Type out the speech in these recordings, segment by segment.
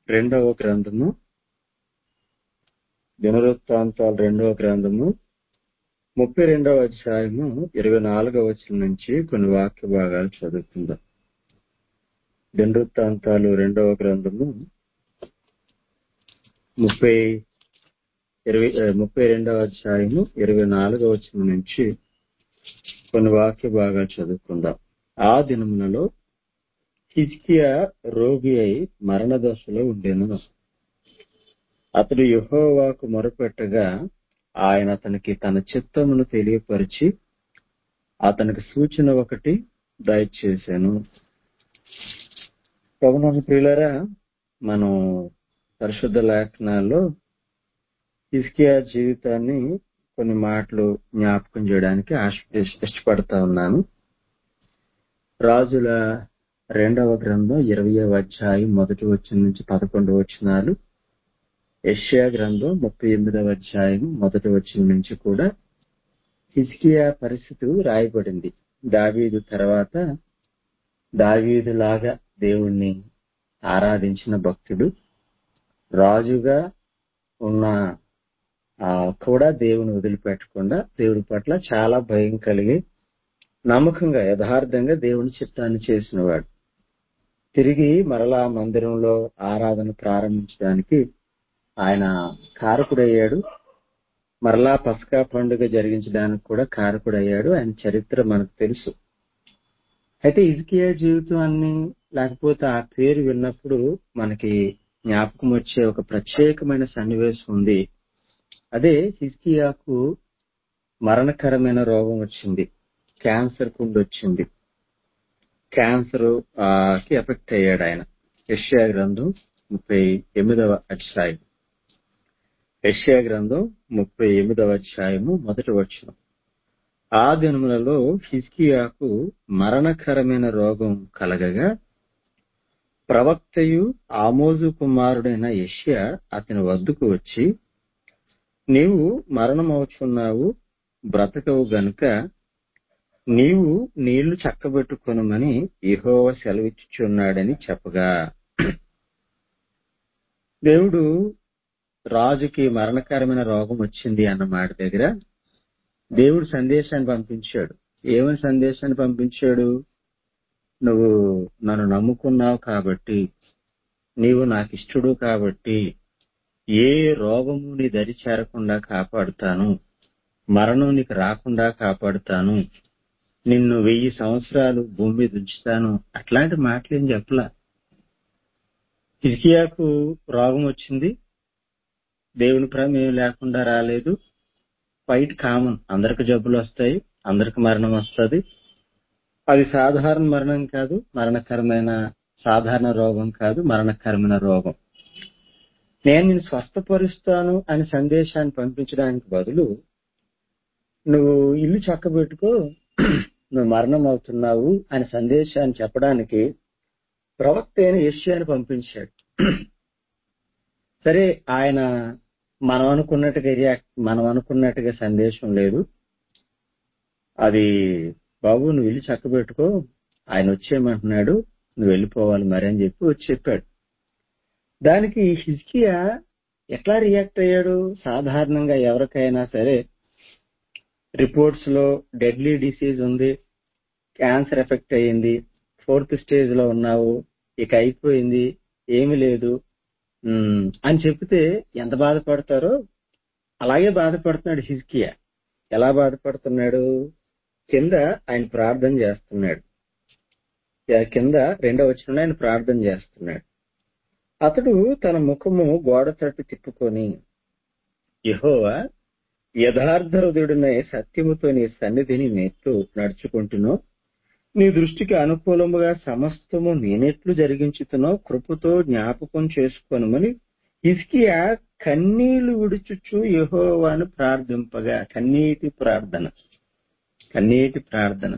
రెండవ గ్రంథము దినవృత్తాంతాలు రెండవ గ్రంథము ముప్పై రెండవ అధ్యాయము ఇరవై నాలుగవ వచ్చిన నుంచి కొన్ని వాక్య భాగాలు చదువుకుందాం దినవృత్తాంతాలు రెండవ గ్రంథము ముప్పై ఇరవై ముప్పై రెండవ అధ్యాయము ఇరవై నాలుగవ వచ్చిన నుంచి కొన్ని వాక్య భాగాలు చదువుకుందాం ఆ దినములలో హిజ్కియా రోగి అయి మరణ దశలో ఉండెను అతడు యెహోవాకు మొరపెట్టగా ఆయన అతనికి తన చిత్తమును తెలియపరిచి అతనికి సూచన ఒకటి దయచేశాను ప్రభుత్వ ప్రియులరా మనం పరిశుద్ధ లేఖనాల్లో హిస్కియా జీవితాన్ని కొన్ని మాటలు జ్ఞాపకం చేయడానికి ఆశ ఇష్టపడతా ఉన్నాను రాజుల రెండవ గ్రంథం ఇరవయవ అధ్యాయం మొదటి వచ్చిన నుంచి పదకొండు వచనాలు యష్యా గ్రంథం ముప్పై ఎనిమిదవ అధ్యాయం మొదటి వచ్చిన నుంచి కూడా హిస్కియా పరిస్థితి రాయబడింది దావీదు తర్వాత దావీదు లాగా దేవుణ్ణి ఆరాధించిన భక్తుడు రాజుగా ఉన్న కూడా దేవుని వదిలిపెట్టకుండా దేవుడి పట్ల చాలా భయం కలిగి నమ్మకంగా యథార్థంగా దేవుని చిత్తాన్ని చేసినవాడు తిరిగి మరలా మందిరంలో ఆరాధన ప్రారంభించడానికి ఆయన కారకుడయ్యాడు మరలా పసకా పండుగ జరిగించడానికి కూడా కారకుడయ్యాడు ఆయన చరిత్ర మనకు తెలుసు అయితే ఇజ్కియా జీవితాన్ని లేకపోతే ఆ పేరు విన్నప్పుడు మనకి జ్ఞాపకం వచ్చే ఒక ప్రత్యేకమైన సన్నివేశం ఉంది అదే హిజ్కియాకు మరణకరమైన రోగం వచ్చింది క్యాన్సర్ కుండి వచ్చింది క్యాన్సర్ కి ఎఫెక్ట్ అయ్యాడు ఆయన యష్యా గ్రంథం ముప్పై ఎనిమిదవ అధ్యాయం యష్యా గ్రంథం ముప్పై ఎనిమిదవ అధ్యాయము మొదటి వచ్చిన ఆ దినములలో హిజ్కియాకు మరణకరమైన రోగం కలగగా ప్రవక్తయు ఆమోజు కుమారుడైన యష్యా అతని వద్దకు వచ్చి నీవు మరణమవుచున్నావు బ్రతకవు గనుక నీవు నీళ్లు చక్కబెట్టుకొనమని ఇహోవ సెలవిచ్చుచున్నాడని చెప్పగా దేవుడు రాజుకి మరణకరమైన రోగం వచ్చింది అన్న మాట దగ్గర దేవుడు సందేశాన్ని పంపించాడు ఏమని సందేశాన్ని పంపించాడు నువ్వు నన్ను నమ్ముకున్నావు కాబట్టి నీవు నాకు ఇష్టడు కాబట్టి ఏ రోగము నీ దరి చేరకుండా కాపాడుతాను మరణం నీకు రాకుండా కాపాడుతాను నిన్ను వెయ్యి సంవత్సరాలు భూమి మీద ఉంచుతాను అట్లాంటి మాటలేం చెప్పలా హిజ్కియాకు రోగం వచ్చింది దేవుని ప్రమేయం లేకుండా రాలేదు ఫైట్ కామన్ అందరికి జబ్బులు వస్తాయి అందరికి మరణం వస్తుంది అది సాధారణ మరణం కాదు మరణకరమైన సాధారణ రోగం కాదు మరణకరమైన రోగం నేను నేను స్వస్థపరుస్తాను అని సందేశాన్ని పంపించడానికి బదులు నువ్వు ఇల్లు చక్కబెట్టుకో నువ్వు మరణం అవుతున్నావు అని సందేశాన్ని చెప్పడానికి ప్రవక్త అయిన యష్యాన్ని పంపించాడు సరే ఆయన మనం అనుకున్నట్టుగా రియాక్ట్ మనం అనుకున్నట్టుగా సందేశం లేదు అది బాబు నువ్వు ఇల్లు చక్కబెట్టుకో ఆయన వచ్చేయమంటున్నాడు నువ్వు వెళ్ళిపోవాలి మరి అని చెప్పి వచ్చి చెప్పాడు దానికి హిజ్కియా ఎట్లా రియాక్ట్ అయ్యాడు సాధారణంగా ఎవరికైనా సరే రిపోర్ట్స్ లో డెడ్లీ డిసీజ్ ఉంది క్యాన్సర్ ఎఫెక్ట్ అయ్యింది ఫోర్త్ స్టేజ్ లో ఉన్నావు ఇక అయిపోయింది ఏమి లేదు అని చెప్తే ఎంత బాధపడతారో అలాగే బాధపడుతున్నాడు హిజ్కియా ఎలా బాధపడుతున్నాడు కింద ఆయన ప్రార్థన చేస్తున్నాడు కింద రెండో వచ్చిన ఆయన ప్రార్థన చేస్తున్నాడు అతడు తన ముఖము గోడ తట్టు తిప్పుకొని యహోవా యథార్థ హృదయుడినే సత్యముతో నీ సన్నిధిని నెట్లు నడుచుకుంటున్నావు నీ దృష్టికి అనుకూలముగా సమస్తము నేనెట్లు జరిగించుతున్నో కృపతో జ్ఞాపకం చేసుకోనమని ఇస్కియా కన్నీళ్లు విడుచుచు యహోవాను ప్రార్థింపగా కన్నీటి ప్రార్థన కన్నీటి ప్రార్థన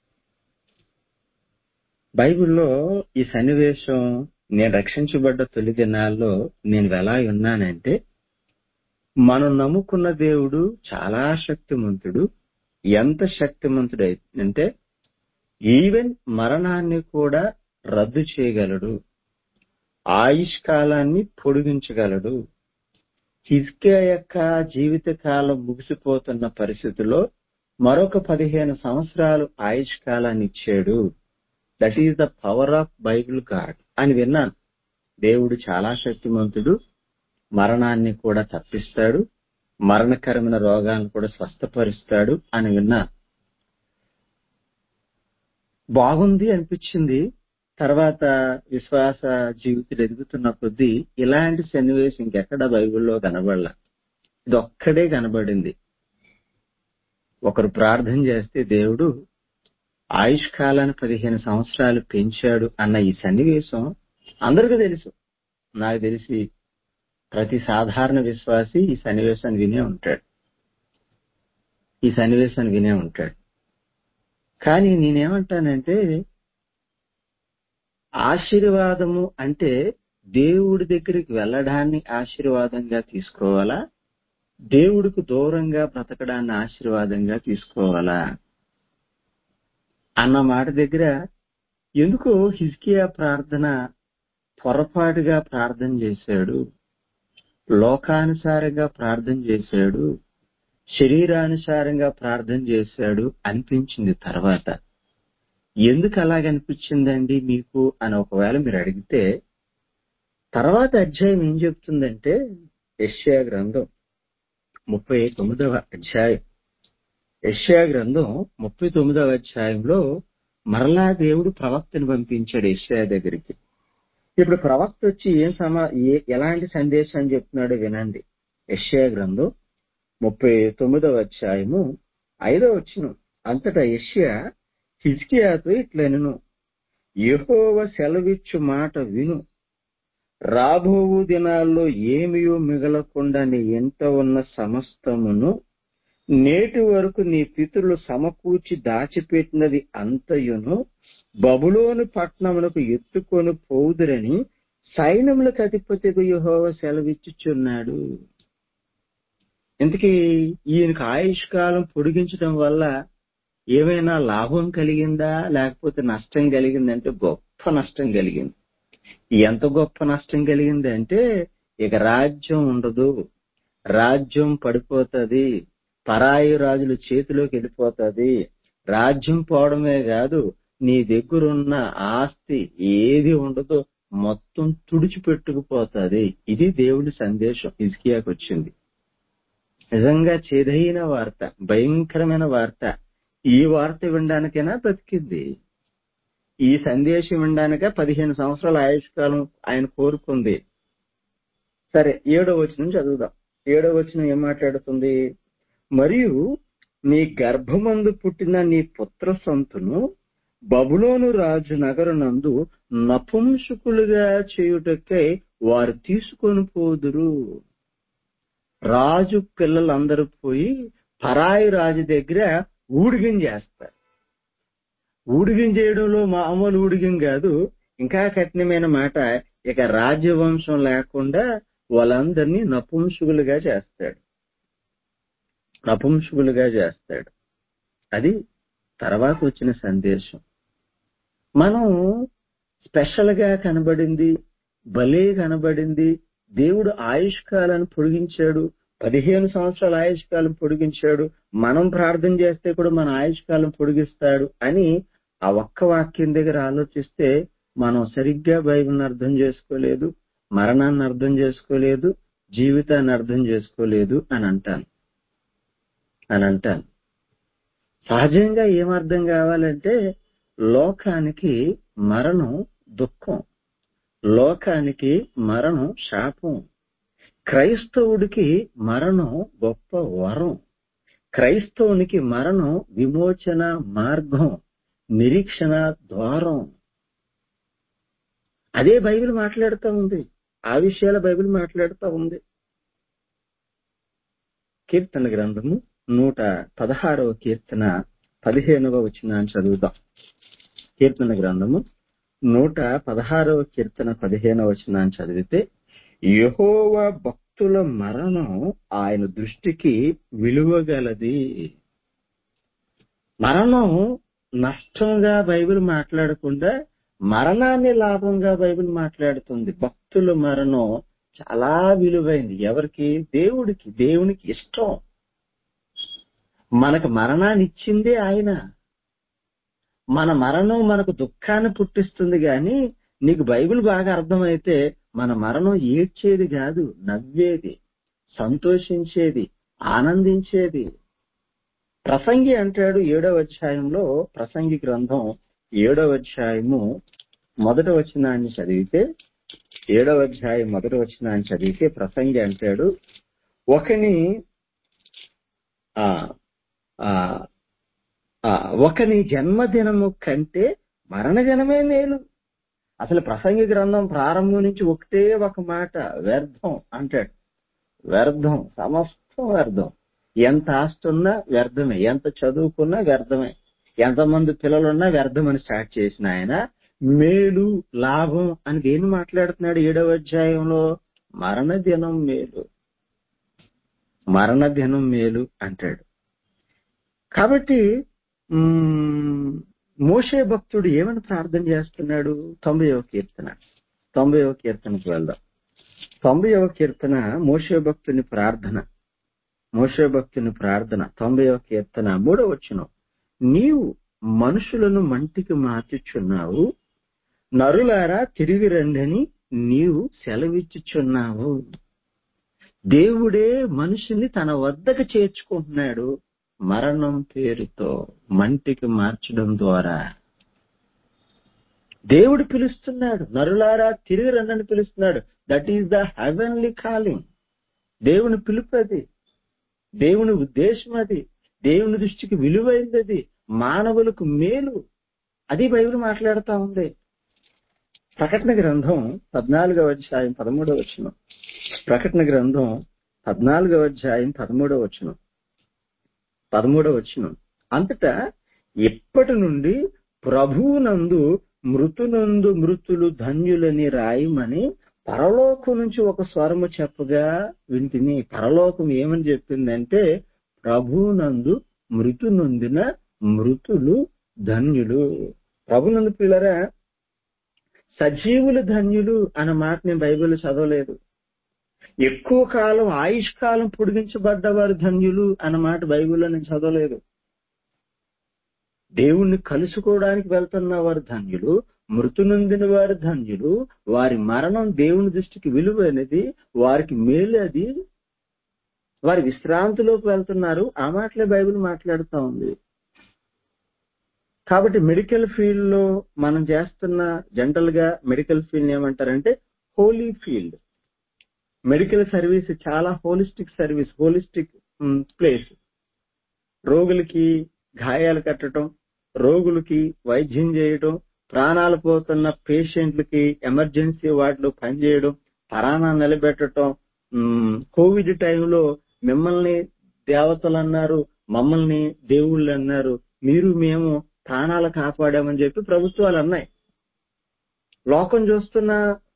బైబిల్లో ఈ సన్నివేశం నేను రక్షించబడ్డ తొలి దినాల్లో నేను ఎలా ఉన్నానంటే మనం నమ్ముకున్న దేవుడు చాలా శక్తిమంతుడు ఎంత శక్తిమంతుడు అంటే ఈవెన్ మరణాన్ని కూడా రద్దు చేయగలడు ఆయుష్ కాలాన్ని పొడిగించగలడు హిజ్కియా యొక్క జీవిత కాలం ముగిసిపోతున్న పరిస్థితిలో మరొక పదిహేను సంవత్సరాలు ఆయుష్ కాలాన్ని ఇచ్చాడు that is the power of Bible God అని విన్నాను దేవుడు చాలా శక్తిమంతుడు మరణాన్ని కూడా తప్పిస్తాడు మరణకరమైన రోగాలను కూడా స్వస్థపరుస్తాడు అని విన్నాను బాగుంది అనిపించింది తర్వాత విశ్వాస జీవితం ఎదుగుతున్న కొద్దీ ఇలాంటి సన్నివేశం ఇంకెక్కడ బైబిల్లో కనబడల ఇది ఒక్కడే కనబడింది ఒకరు ప్రార్థన చేస్తే దేవుడు ఆయుష్ కాలాన్ని పదిహేను సంవత్సరాలు పెంచాడు అన్న ఈ సన్నివేశం అందరికీ తెలుసు నాకు తెలిసి ప్రతి సాధారణ విశ్వాసి ఈ సన్నివేశాన్ని వినే ఉంటాడు ఈ సన్నివేశాన్ని వినే ఉంటాడు కానీ నేనేమంటానంటే ఆశీర్వాదము అంటే దేవుడి దగ్గరికి వెళ్ళడాన్ని ఆశీర్వాదంగా తీసుకోవాలా దేవుడికి దూరంగా బ్రతకడాన్ని ఆశీర్వాదంగా తీసుకోవాలా అన్న మాట దగ్గర ఎందుకో హిజ్కియా ప్రార్థన పొరపాటుగా ప్రార్థన చేశాడు లోకానుసారంగా ప్రార్థన చేశాడు శరీరానుసారంగా ప్రార్థన చేశాడు అనిపించింది తర్వాత ఎందుకు అలాగనిపించిందండి మీకు అని ఒకవేళ మీరు అడిగితే తర్వాత అధ్యాయం ఏం చెప్తుందంటే యష్యా గ్రంథం ముప్పై తొమ్మిదవ అధ్యాయం యష్యా గ్రంథం ముప్పై తొమ్మిదవ అధ్యాయంలో మరలా దేవుడు ప్రవక్తను పంపించాడు యష్యా దగ్గరికి ఇప్పుడు ప్రవక్త వచ్చి ఏం సమా ఏ- ఎలాంటి సందేశాన్ని చెప్తున్నాడో వినండి యష్యా గ్రంథం ముప్పై తొమ్మిదవ అధ్యాయము ఐదవ వచ్చిన అంతటా యష్యా హిజ్కియాతో ఇట్లనెను యెహోవ సెలవిచ్చు మాట విను రాబోవు దినాల్లో ఏమియో మిగలకుండా నీ ఇంట ఉన్న సమస్తమును నేటి వరకు నీ పితరులు సమకూర్చి దాచిపెట్టినది అంతయును బబులోను పట్టణమునకు ఎత్తుకొని పోదురని సైన్యములకు అధిపతిగా యెహోవా సెలవిచ్చుచున్నాడు ఇంతకీ ఈయనకు ఆయుష్ కాలం పొడిగించడం వల్ల ఏమైనా లాభం కలిగిందా లేకపోతే నష్టం కలిగిందంటే గొప్ప నష్టం కలిగింది ఎంత గొప్ప నష్టం కలిగింది అంటే ఇక రాజ్యం ఉండదు రాజ్యం పడిపోతది పరాయి రాజుల చేతిలోకి వెళ్ళిపోతది రాజ్యం పోవడమే కాదు నీ దగ్గరున్న ఆస్తి ఏది ఉండదో మొత్తం తుడిచిపెట్టుకుపోతుంది ఇది దేవుడి సందేశం ఇజ్కియాకు వచ్చింది నిజంగా చేదైన వార్త భయంకరమైన వార్త ఈ వార్త వినడానికైనా బ్రతికింది ఈ సందేశం వినడానిక పదిహేను సంవత్సరాల ఆయుష్కాలం ఆయన కోరుకుంది సరే ఏడో వచనం చదువుదాం ఏడో వచనం ఏం మాట్లాడుతుంది మరియు నీ గర్భమందు పుట్టిన నీ పుత్ర సంతును బబులోను రాజు నగరనందు నపుంసకులుగా చేయుటకై వారు తీసుకొని పోదురు రాజు పిల్లలందరూ పోయి పరాయి రాజు దగ్గర ఊడిగం చేస్తారు ఊడిగం చేయడంలో మామూలు ఊడిగం కాదు ఇంకా కఠినమైన మాట ఇక రాజ్యవంశం లేకుండా వాళ్ళందరినీ నపుంసకులుగా చేస్తాడు నపుంసకులుగా చేస్తాడు అది తర్వాత వచ్చిన సందేశం మనం స్పెషల్ గా కనబడింది భలే కనబడింది దేవుడు ఆయుష్కాలను పొడిగించాడు పదిహేను సంవత్సరాల ఆయుష్కాలం పొడిగించాడు మనం ప్రార్థన చేస్తే కూడా మన ఆయుష్కాలం పొడిగిస్తాడు అని ఆ ఒక్క వాక్యం దగ్గర ఆలోచిస్తే మనం సరిగ్గా బైబిల్ని అర్థం చేసుకోలేదు మరణాన్ని అర్థం చేసుకోలేదు జీవితాన్ని అర్థం చేసుకోలేదు అని అంటాను అని అంటాను సహజంగా ఏం అర్థం కావాలంటే లోకానికి మరణం దుఃఖం లోకానికి మరణం శాపం క్రైస్తవుడికి మరణం గొప్ప వరం క్రైస్తవునికి మరణం విమోచన మార్గం నిరీక్షణ ద్వారం అదే బైబిల్ మాట్లాడుతూ ఉంది ఆ విషయాల బైబిల్ మాట్లాడుతూ ఉంది కీర్తన గ్రంథము నూట పదహారవ కీర్తన పదిహేనవ వచ్చిన చదువుదాం కీర్తన గ్రంథము నూట పదహారవ కీర్తన పదిహేనవ వచ్చిన చదివితే యహోవ భక్తుల మరణం ఆయన దృష్టికి విలువగలది మరణం నష్టంగా బైబిల్ మాట్లాడకుండా మరణాన్ని లాభంగా బైబిల్ మాట్లాడుతుంది భక్తుల మరణం చాలా విలువైంది ఎవరికి దేవుడికి దేవునికి ఇష్టం మనకు మరణాన్ని ఇచ్చిందే ఆయన మన మరణం మనకు దుఃఖాన్ని పుట్టిస్తుంది గాని నీకు బైబిల్ బాగా అర్థమైతే మన మరణం ఏడ్చేది కాదు నవ్వేది సంతోషించేది ఆనందించేది ప్రసంగి అంటాడు ఏడవ అధ్యాయంలో ప్రసంగి గ్రంథం ఏడవ అధ్యాయము మొదట వచనాన్ని చదివితే ఏడవ అధ్యాయం మొదటి వచనాన్ని చదివితే ప్రసంగి అంటాడు ఒకని ఆ ఆ ఆ, ఒకని జన్మదినము కంటే మరణ దినమే మేలు అసలు ప్రసంగి గ్రంథం ప్రారంభం నుంచి ఒకటే ఒక మాట వ్యర్థం అంటాడు వ్యర్థం సమస్తం వ్యర్థం ఎంత ఆస్తి ఉన్నా వ్యర్థమే ఎంత చదువుకున్నా వ్యర్థమే ఎంతమంది పిల్లలున్నా వ్యర్థమని స్టార్ట్ చేసిన ఆయన మేలు లాభం అని దేన్ని మాట్లాడుతున్నాడు ఏడవ అధ్యాయంలో మరణ దినం మేలు మరణ దినం మేలు అంటాడు కాబట్టి మ్మ్, మోషే భక్తుడు ఏమని ప్రార్థన చేస్తున్నాడు తొంభైవ కీర్తన తొంభైవ కీర్తనకు వెళ్దాం తొంభైవ కీర్తన మోషే భక్తుని ప్రార్థన మోషే భక్తుని ప్రార్థన తొంభైవ కీర్తన మూడవ వచనం నీవు మనుషులను మంటికి మార్చుచున్నావు నరులారా తిరిగి రండని నీవు సెలవిచ్చుచున్నావు దేవుడే మనిషిని తన వద్దకు చేర్చుకుంటున్నాడు మరణం పేరుతో మంటికి మార్చడం ద్వారా దేవుడు పిలుస్తున్నాడు నరులారా తిరిగి రండని పిలుస్తున్నాడు that is the heavenly calling దేవుని పిలుపు అది దేవుని ఉద్దేశం అది దేవుని దృష్టికి విలువైంది అది మానవులకు మేలు అది బైబిల్ మాట్లాడుతా ఉంది ప్రకటన గ్రంథం పద్నాలుగవ అధ్యాయం పదమూడవ వచనం ప్రకటన గ్రంథం పద్నాలుగవ అధ్యాయం పదమూడవ వచనం పదమూడవ వచనం అంతటా ఇప్పటి నుండి ప్రభువునందు మృతునందు మృతులు ధన్యులని రాయమని పరలోకం నుంచి ఒక స్వరము చెప్పగా వింటిని పరలోకం ఏమని చెప్పిందంటే ప్రభువునందు మృతు నొందిన మృతులు ధన్యులు ప్రభునందు పిల్లరా సజీవులు ధన్యులు అన్న మాట నేను బైబిల్ చదవలేదు ఎక్కువ కాలం ఆయుష్ కాలం పొడిగించబడ్డవారు ధన్యులు అన్న మాట బైబిల్లో నేను చదవలేదు దేవుణ్ణి కలుసుకోవడానికి వెళ్తున్న వారు ధన్యులు మృతు నొందిన వారు ధన్యులు వారి మరణం దేవుని దృష్టికి విలువైనది వారికి మేలు అది వారి విశ్రాంతిలోకి వెళ్తున్నారు ఆ మాటలే బైబిల్ మాట్లాడుతూ ఉంది కాబట్టి మెడికల్ ఫీల్డ్ లో మనం చేస్తున్న జనరల్ గా మెడికల్ ఫీల్డ్ ఏమంటారంటే హోలీ ఫీల్డ్ మెడికల్ సర్వీస్ చాలా హోలిస్టిక్ సర్వీస్ హోలిస్టిక్ ప్లేస్ రోగులకి గాయాలు కట్టడం రోగులకి వైద్యం చేయడం ప్రాణాలు పోతున్న పేషెంట్లకి ఎమర్జెన్సీ వార్డులో పనిచేయడం ప్రాణాలు నిలబెట్టడం ఉమ్, కోవిడ్ టైంలో మిమ్మల్ని దేవతలు అన్నారు మమ్మల్ని దేవుళ్ళు అన్నారు మీరు మేము ప్రాణాలు కాపాడామని చెప్పి ప్రభుత్వాలు అన్నాయి లోకం చూస్తున్న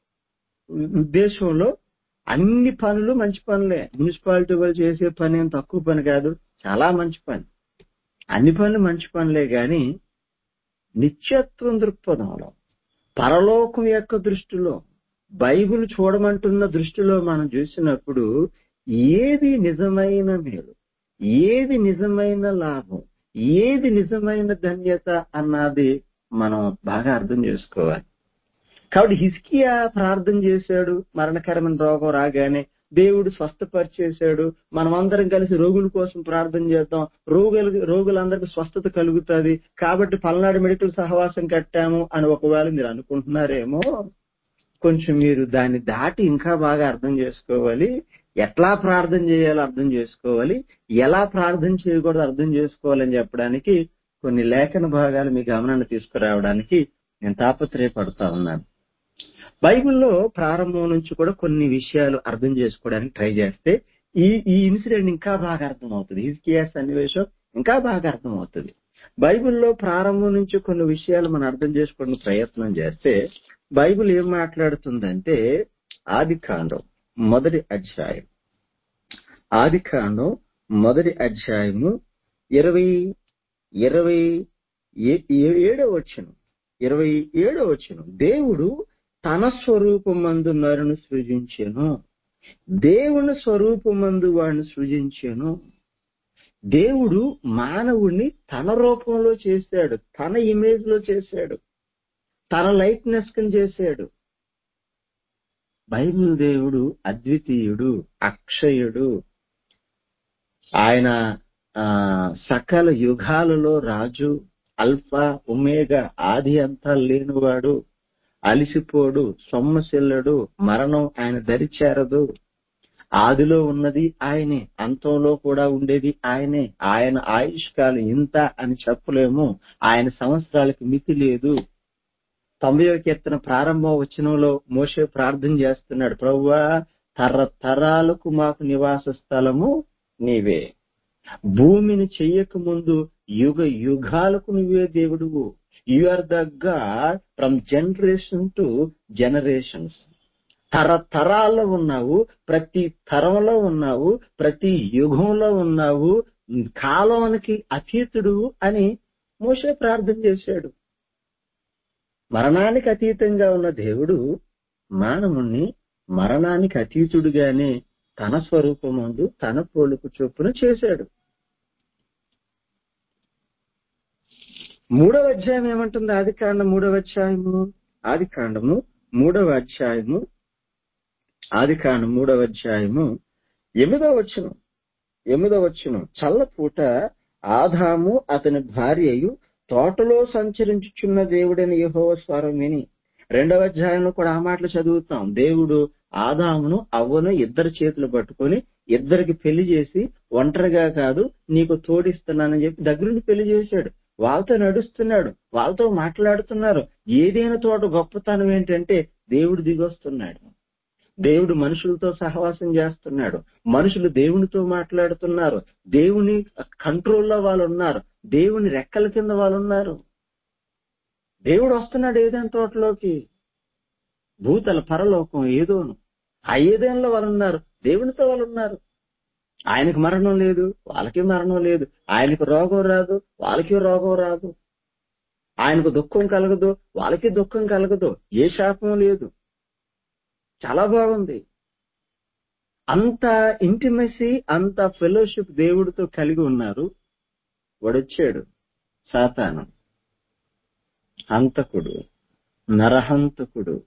ఉద్దేశంలో అన్ని పనులు మంచి పనులే మున్సిపాలిటీ వాళ్ళు చేసే పని ఏం తక్కువ పని కాదు చాలా మంచి పని అన్ని పనులు మంచి పనులే గాని నిత్యత్వం దృక్పథంలో పరలోకం యొక్క దృష్టిలో బైబిల్ చూడమంటున్న దృష్టిలో మనం చూసినప్పుడు ఏది నిజమైన మేలు ఏది నిజమైన లాభం ఏది నిజమైన ధన్యత అన్నది మనం బాగా అర్థం చేసుకోవాలి కాబట్టి హిస్కియా ప్రార్థన చేశాడు మరణకరమైన రోగం రాగానే దేవుడు స్వస్థపరిచేశాడు మనం అందరం కలిసి రోగుల కోసం ప్రార్థన చేద్దాం రోగులు రోగులందరికీ స్వస్థత కలుగుతుంది కాబట్టి పల్నాడు మెడికల్ సహవాసం కట్టాము అని ఒకవేళ మీరు అనుకుంటున్నారేమో కొంచెం మీరు దాన్ని దాటి ఇంకా బాగా అర్థం చేసుకోవాలి ఎట్లా ప్రార్థన చేయాలో అర్థం చేసుకోవాలి ఎలా ప్రార్థన చేయకూడదు అర్థం చేసుకోవాలని చెప్పడానికి కొన్ని లేఖన భాగాలు మీ గమనాన్ని తీసుకురావడానికి నేను తాపత్రయపడతా ఉన్నాను బైబిల్లో ప్రారంభం నుంచి కూడా కొన్ని విషయాలు అర్థం చేసుకోవడానికి ట్రై చేస్తే ఈ ఈ ఇన్సిడెంట్ ఇంకా బాగా అర్థం అవుతుంది హిజ్కియా సన్నివేశం ఇంకా బాగా అర్థం అవుతుంది బైబిల్లో ప్రారంభం నుంచి కొన్ని విషయాలు మనం అర్థం చేసుకోవడానికి ప్రయత్నం చేస్తే బైబిల్ ఏం మాట్లాడుతుందంటే ఆది కాండం మొదటి అధ్యాయం ఆది కాండం మొదటి అధ్యాయము ఇరవై ఇరవై ఏ- ఏ- ఏడో వచ్చును ఇరవై ఏడో వచ్చిన దేవుడు తన స్వరూపమందు నరును సృజించెను దేవుని స్వరూపమందు వాడిని సృజించెను దేవుడు మానవుణ్ణి తన రూపంలో చేశాడు తన ఇమేజ్ లో చేశాడు తన లైట్నెస్ కింద చేశాడు బైబిల్ దేవుడు అద్వితీయుడు అక్షయుడు ఆయన ఆ సకల యుగాలలో రాజు అల్ఫా ఉమేగా ఆది అంతా లేనివాడు అలిసిపోడు సొమ్మసిల్లడు మరణం ఆయన దరిచేరదు ఆదిలో ఉన్నది ఆయనే అంతంలో కూడా ఉండేది ఆయనే ఆయన ఆయుష్కాలం ఇంత అని చెప్పలేము ఆయన సంవత్సరాలకి మితి లేదు తొంభై కీర్తన ప్రారంభ వచనంలో మోసే ప్రార్థన చేస్తున్నాడు ప్రవ్వా తరతరాలకు మాకు నివాస స్థలము నీవే భూమిని చెయ్యక ముందు యుగ యుగాలకు నువ్వే దేవుడువు you are the God from generation to generations తరతరాల్లో ఉన్నావు ప్రతి తరంలో ఉన్నావు ప్రతి యుగంలో ఉన్నావు కాలానికి అతీతుడు అని మోసే ప్రార్థన చేశాడు మరణానికి అతీతంగా ఉన్న దేవుడు మానవుణ్ణి మరణానికి అతీతుడుగానే తన స్వరూపమందు తన పోలుకు చొప్పున చేశాడు మూడవ అధ్యాయం ఏమంటుంది ఆది కాండం మూడవ అధ్యాయము ఆది కాండము మూడవ అధ్యాయము ఆది కాండం మూడవ అధ్యాయము ఎనిమిదవ వచ్చును ఎనిమిదవ వచ్చును చల్లపూట ఆదాము అతని భార్యయు తోటలో సంచరించుచున్న దేవుడని యహోవ స్వరం విని రెండవ అధ్యాయంలో కూడా ఆ మాటలు చదువుతాం దేవుడు ఆదామును అవ్వను ఇద్దరు చేతులు పట్టుకొని ఇద్దరికి పెళ్లి చేసి ఒంటరిగా కాదు నీకు తోడిస్తున్నానని చెప్పి దగ్గరుండి పెళ్లి చేశాడు వాళ్ళతో నడుస్తున్నాడు వాళ్ళతో మాట్లాడుతున్నారు ఏదైనా తోట గొప్పతనం ఏంటంటే దేవుడు దిగొస్తున్నాడు దేవుడు మనుషులతో సహవాసం చేస్తున్నాడు మనుషులు దేవునితో మాట్లాడుతున్నారు దేవుని కంట్రోల్లో వాళ్ళు ఉన్నారు దేవుని రెక్కల కింద వాళ్ళు ఉన్నారు దేవుడు వస్తున్నాడు ఏదైనా తోటలోకి భూతల పరలోకం ఏదోను ఆ ఏదేనలో వాళ్ళు ఉన్నారు దేవునితో వాళ్ళు ఉన్నారు ఆయనకు మరణం లేదు వాళ్ళకి మరణం లేదు ఆయనకు రోగం రాదు వాళ్ళకి రోగం రాదు ఆయనకు దుఃఖం కలగదు వాళ్ళకి దుఃఖం కలగదు ఏ శాపం లేదు చాలా బాగుంది అంత ఇంటిమెసీ అంత ఫెలోషిప్ దేవుడితో కలిగి ఉన్నారు వాడొచ్చాడు సాతాను హంతకుడు నరహంతకుడు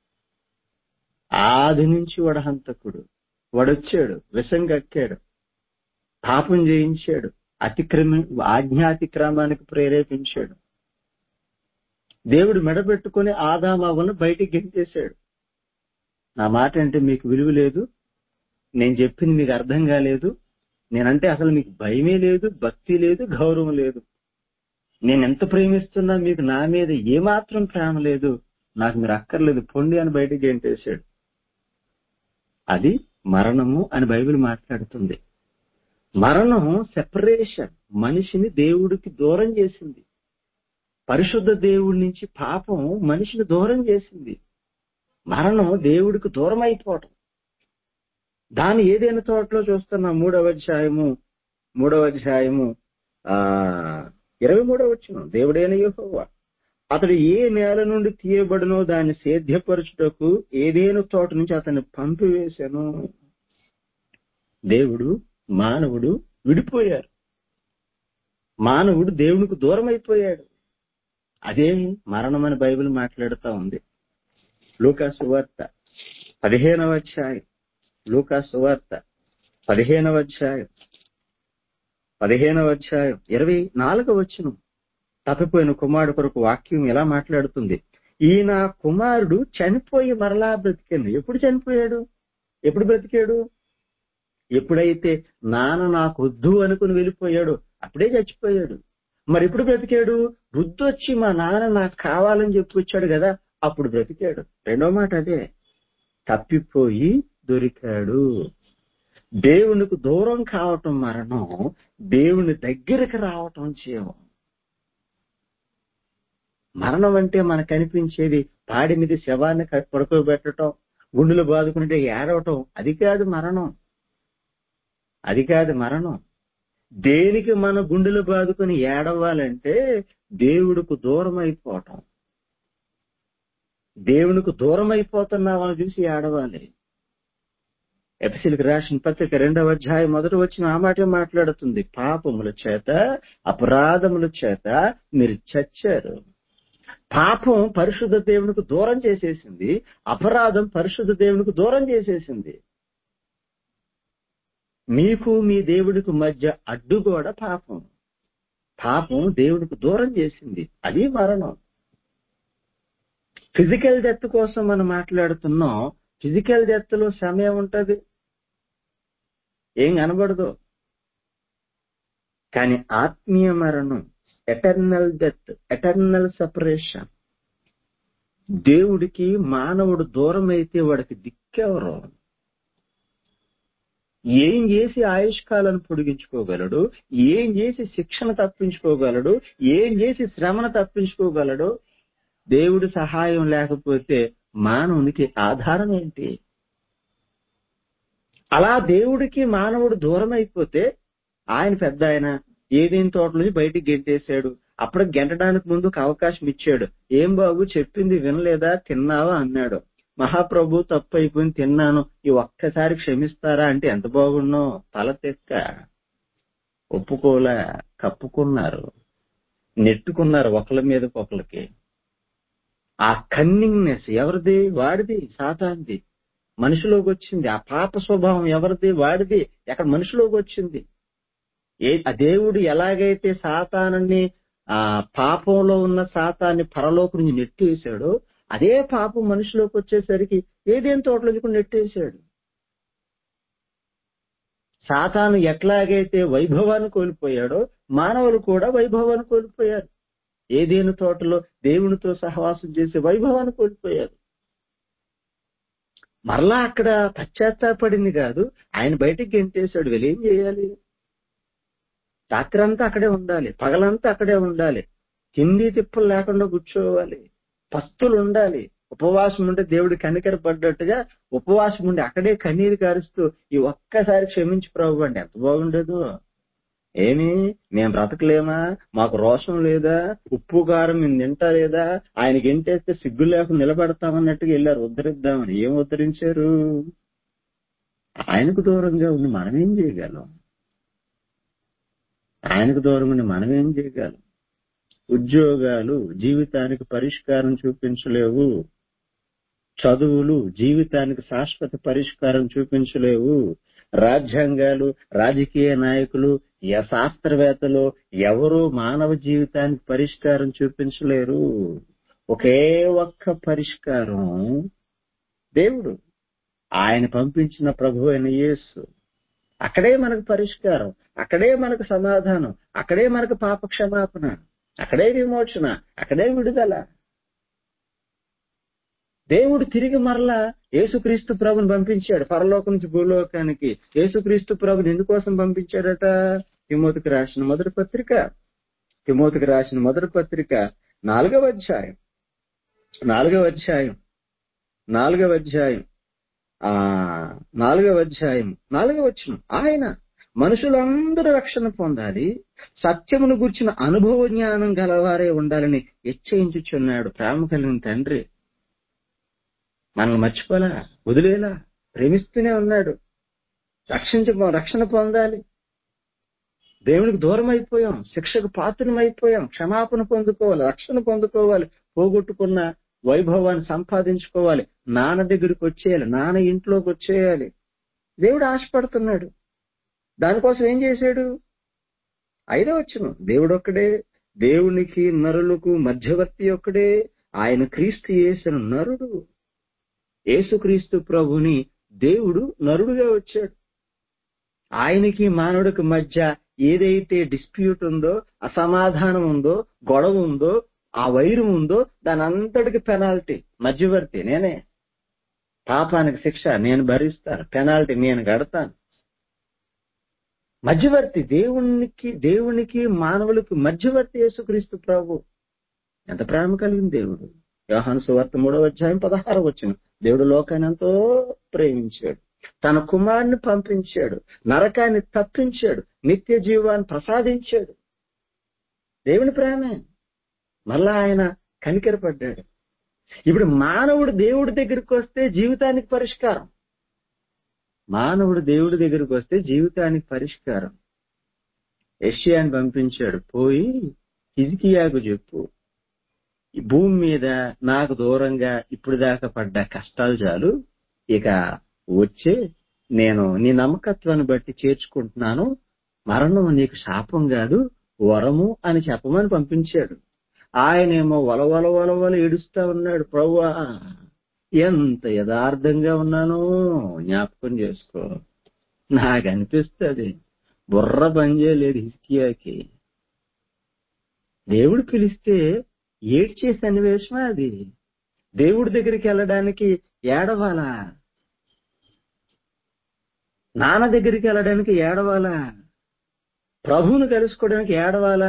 ఆది నుంచి వాడు హంతకుడు వాడొచ్చాడు విషం కక్కాడు పాపం చేయించాడు అతిక్రమ ఆజ్ఞాతిక్రమానికి ప్రేరేపించాడు దేవుడు మెడబెట్టుకుని ఆదామావను బయటికి గెంటేశాడు నా మాట అంటే మీకు విలువ లేదు నేను చెప్పింది మీకు అర్థం కాలేదు నేనంటే అసలు మీకు భయమే లేదు భక్తి లేదు గౌరవం లేదు నేను ఎంత ప్రేమిస్తున్నా మీకు నా మీద ఏమాత్రం ప్రేమ లేదు నాకు మీరు అక్కర్లేదు పొండి అని బయటికి గెంటేశాడు అది మరణము అని బైబిల్ మాట్లాడుతుంది మరణం సెపరేషన్ మనిషిని దేవుడికి దూరం చేసింది పరిశుద్ధ దేవుడి నుంచి పాపం మనిషిని దూరం చేసింది మరణం దేవుడికి దూరం అయిపోవటం దాన్ని ఏదైనా తోటలో చూస్తున్నా మూడవ అధ్యాయము మూడవ అధ్యాయము ఆ ఇరవై మూడవ వచ్చిన దేవుడైన యెహోవా అతడు ఏ నేల నుండి తీయబడినో దాన్ని సేద్యపరచుటకు ఏదేను తోట నుంచి అతన్ని పంపివేశాను దేవుడు మానవుడు విడిపోయారు మానవుడు దేవునికి దూరం అయిపోయాడు అదే మరణమని బైబిల్ మాట్లాడుతా ఉంది లూకా సువార్త పదిహేనవ అధ్యాయం లూకా సువార్త పదిహేనవ అధ్యాయం పదిహేనవ అధ్యాయం ఇరవై నాలుగవ వచ్చును తప్పిపోయిన కుమారుడు కొరకు వాక్యం ఎలా మాట్లాడుతుంది ఈయన కుమారుడు చనిపోయి మరలా బ్రతికాను ఎప్పుడు చనిపోయాడు ఎప్పుడు బ్రతికాడు ఎప్పుడైతే నాన్న నాకు వద్దు అనుకుని వెళ్ళిపోయాడు అప్పుడే చచ్చిపోయాడు మరి ఎప్పుడు బ్రతికాడు బుద్ధి వచ్చి మా నాన్న నాకు కావాలని చెప్పి వచ్చాడు కదా అప్పుడు బ్రతికాడు రెండో మాట అదే తప్పిపోయి దొరికాడు దేవునికి దూరం కావటం మరణం దేవుని దగ్గరికి రావటం జీవం మరణం అంటే మనకు కనిపించేది పాడి మీద శవాన్ని క- పడుకోబెట్టడం గుండెలు బాదుకుంటే ఏడవటం అది కాదు మరణం అది కాదు మరణం దేనికి మన గుండెలు బాదుకుని ఏడవాలంటే దేవుడికి దూరం అయిపోవటం దేవునికి దూరం అయిపోతున్నామని చూసి ఏడవాలి ఎపిసిల్కి రాసిన పత్రిక రెండవ అధ్యాయం మొదటి వచ్చిన ఆ మాట మాట్లాడుతుంది పాపముల చేత అపరాధముల చేత మీరు చచ్చారు పాపం పరిశుద్ధ దేవునికి దూరం చేసేసింది అపరాధం పరిశుద్ధ దేవునికి దూరం చేసేసింది మీకు మీ దేవుడికి మధ్య అడ్డు కూడా పాపం పాపం దేవుడికి దూరం చేసింది అది మరణం ఫిజికల్ డెత్ కోసం మనం మాట్లాడుతున్నాం ఫిజికల్ డెత్ లో సమయం ఉంటది ఏం కనబడదు కానీ ఆత్మీయ మరణం ఎటర్నల్ డెత్ ఎటర్నల్ సపరేషన్ దేవుడికి మానవుడు దూరం అయితే వాడికి దిక్కెవరు ఏం చేసి ఆయుష్కాలను పొడిగించుకోగలడు ఏం చేసి శిక్షణ తప్పించుకోగలడు ఏం చేసి శ్రమను తప్పించుకోగలడు దేవుడి సహాయం లేకపోతే మానవునికి ఆధారం ఏంటి అలా దేవుడికి మానవుడు దూరం అయిపోతే ఆయన పెద్ద ఆయన ఏదేని తోట నుంచి బయటికి గెంటేశాడు అప్పుడు గెంటడానికి ముందు ఒక అవకాశం ఇచ్చాడు ఏం బాబు చెప్పింది వినలేదా తిన్నావా అన్నాడు మహాప్రభు తప్పు అయిపోయింది తిన్నాను ఈ ఒక్కసారి క్షమిస్తారా అంటే ఎంత బాగున్నో తల తెక్క ఒప్పుకోలే కప్పుకున్నారు నెట్టుకున్నారు ఒకళ్ళ మీద ఒకళ్ళకి ఆ కన్నింగ్నెస్ ఎవరిది వాడిది సాతాంది మనిషిలోకి వచ్చింది ఆ పాప స్వభావం ఎవరిది వాడిది ఎక్కడ మనిషిలోకి వచ్చింది ఏ ఆ దేవుడు ఎలాగైతే సాతానాన్ని ఆ పాపంలో ఉన్న సాతాన్ని పరలోకి నుంచి నెట్టేశాడో అదే పాపం మనిషిలోకి వచ్చేసరికి ఏదేం తోటలోకి కూడా నెట్టేశాడు సాతాను ఎట్లాగైతే వైభవాన్ని కోల్పోయాడో మానవులు కూడా వైభవాన్ని కోల్పోయారు ఏదేను తోటలో దేవునితో సహవాసం చేసే వైభవాన్ని కోల్పోయారు మరలా అక్కడ పశ్చాత్తాపడింది కాదు ఆయన బయటికి గెంటేశాడు వీళ్ళు ఏం చేయాలి రాత్రంతా అక్కడే ఉండాలి పగలంతా అక్కడే ఉండాలి తిండి తిప్పలు లేకుండా కూర్చోవాలి పస్తులు ఉండాలి ఉపవాసం ఉంటే దేవుడు కనికర పడ్డట్టుగా ఉపవాసం ఉండి అక్కడే కన్నీరు కారుస్తూ ఈ ఒక్కసారి క్షమించి ప్రభు అంటే ఎంత బాగుండదు ఏమి మేము బ్రతకలేమా మాకు రోషం లేదా ఉప్పు కారం మేము తింటా లేదా ఆయనకి ఎంటేస్తే సిగ్గు లేకుండా నిలబడతామన్నట్టుగా వెళ్ళారు ఉద్ధరిద్దామని ఏం ఉద్ధరించారు ఆయనకు దూరంగా ఉండి మనం ఏం చేయగలం ఆయనకు దూరంగా ఉండి మనం ఏం చేయగలం ఉద్యోగాలు జీవితానికి పరిష్కారం చూపించలేవు చదువులు జీవితానికి శాశ్వత పరిష్కారం చూపించలేవు రాజ్యాంగాలు రాజకీయ నాయకులు య శాస్త్రవేత్తలు ఎవరు మానవ జీవితానికి పరిష్కారం చూపించలేరు ఒకే ఒక్క పరిష్కారం దేవుడు ఆయన పంపించిన ప్రభు అయిన యేసు అక్కడే మనకు పరిష్కారం అక్కడే మనకు సమాధానం అక్కడే మనకు పాప క్షమాపణ అక్కడే విమోచన అక్కడే విడుదల దేవుడు తిరిగి మరలా యేసుక్రీస్తు ప్రభుని పంపించాడు పరలోకం నుంచి భూలోకానికి యేసుక్రీస్తు ప్రభుని ఎందుకోసం పంపించాడట తిమోతికి రాసిన మొదటి పత్రిక తిమోతికి రాసిన మొదటి పత్రిక నాలుగవ అధ్యాయం నాలుగవ అధ్యాయం నాలుగవ అధ్యాయం ఆ నాలుగవ అధ్యాయం నాలుగవ వచ్చిన ఆయన మనుషులందరూ రక్షణ పొందాలి సత్యమును గుర్చిన అనుభవ జ్ఞానం గలవారే ఉండాలని హెచ్చరించుచున్నాడు ప్రేమ కలిగిన తండ్రి మనల్ని మర్చిపోలా వదిలేలా ప్రేమిస్తూనే ఉన్నాడు రక్షించ రక్షణ పొందాలి దేవునికి దూరం అయిపోయాం శిక్షకు పాత్రం అయిపోయాం క్షమాపణ పొందుకోవాలి రక్షణ పొందుకోవాలి పోగొట్టుకున్న వైభవాన్ని సంపాదించుకోవాలి నాన్న దగ్గరికి వచ్చేయాలి నాన్న ఇంట్లోకి వచ్చేయాలి దేవుడు ఆశపడుతున్నాడు దానికోసం ఏం చేశాడు ఐదో వచ్చును దేవుడు ఒక్కడే దేవునికి నరులకు మధ్యవర్తి ఒక్కడే ఆయన క్రీస్తు చేసిన నరుడు యేసుక్రీస్తు ప్రభుని దేవుడు నరుడుగా వచ్చాడు ఆయనకి మానవుడికి మధ్య ఏదైతే డిస్ప్యూట్ ఉందో అసమాధానం ఉందో గొడవ ఉందో ఆ వైరం ఉందో దాని అంతటికి పెనాల్టీ మధ్యవర్తి నేనే పాపానికి శిక్ష నేను భరిస్తాను పెనాల్టీ నేను కడతాను మధ్యవర్తి దేవునికి దేవునికి మానవులకి మధ్యవర్తి యేసుక్రీస్తు ప్రభు ఎంత ప్రేమ కలిగిన దేవుడు యోహాను సువార్త మూడవ అధ్యాయం పదహారు వచ్చిన దేవుడు లోకాన్ని ఎంతో ప్రేమించాడు తన కుమారుని పంపించాడు నరకాన్ని తప్పించాడు నిత్య జీవాన్ని ప్రసాదించాడు దేవుని ప్రేమే మళ్ళా ఆయన కనికరపడ్డాడు ఇప్పుడు మానవుడు దేవుడి దగ్గరికి వస్తే జీవితానికి పరిష్కారం మానవుడు దేవుడి దగ్గరికి వస్తే జీవితానికి పరిష్కారం యష్యాని పంపించాడు పోయి హిజ్కియాకు చెప్పు ఈ భూమి మీద నాకు దూరంగా ఇప్పుడు దాకా పడ్డ కష్టాలు చాలు ఇక వచ్చే నేను నీ నమ్మకత్వాన్ని బట్టి చేర్చుకుంటున్నాను మరణం నీకు శాపం కాదు వరము అని చెప్పమని పంపించాడు ఆయనేమో వలవల వలవల ఏడుస్తా ఉన్నాడు ప్రవ్వా ఎంత యథార్థంగా ఉన్నానో జ్ఞాపకం చేసుకో నాకు అనిపిస్తుంది బుర్ర పనిచేయలేదు హిస్కియాకి దేవుడు పిలిస్తే ఏడ్చే సన్నివేశమే అది దేవుడి దగ్గరికి వెళ్ళడానికి ఏడవాలా నాన్న దగ్గరికి వెళ్ళడానికి ఏడవాలా ప్రభువును కలుసుకోవడానికి ఏడవాలా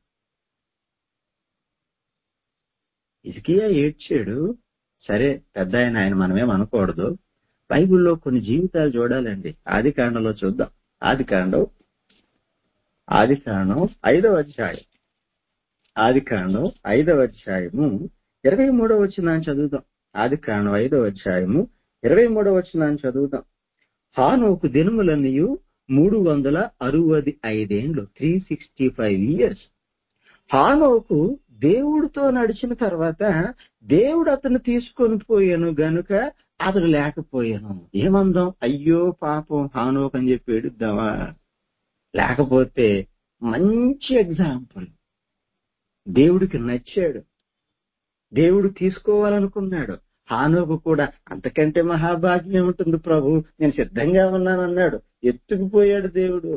ఇసుకియా ఏడ్చాడు సరే పెద్ద ఆయన ఆయన మనమేం అనకూడదు బైబిల్లో కొన్ని జీవితాలు చూడాలండి ఆది కాండంలో చూద్దాం ఆది కాండం ఆది కాండం ఐదవ అధ్యాయం ఆది కాండం ఐదవ అధ్యాయము ఇరవై మూడవ వచ్చిన చదువుదాం ఆది కాండం ఐదవ అధ్యాయము ఇరవై మూడవ వచ్చిన చదువుదాం హానోకు దినములన్నయు మూడు వందల అరవది ఐదేండ్లు త్రీ సిక్స్టీ ఫైవ్ ఇయర్స్ హానోకు దేవుడితో నడిచిన తర్వాత దేవుడు అతను తీసుకొని పోయాను గనుక అతడు లేకపోయాను ఏమందాం అయ్యో పాపం హానోక్ అని చెప్పి ఏడుద్దామా లేకపోతే మంచి ఎగ్జాంపుల్ దేవుడికి నచ్చాడు దేవుడు తీసుకోవాలనుకున్నాడు హానోకు కూడా అంతకంటే మహాభాగ్యం ఉంటుంది ప్రభు నేను సిద్ధంగా ఉన్నానన్నాడు ఎత్తుకుపోయాడు దేవుడు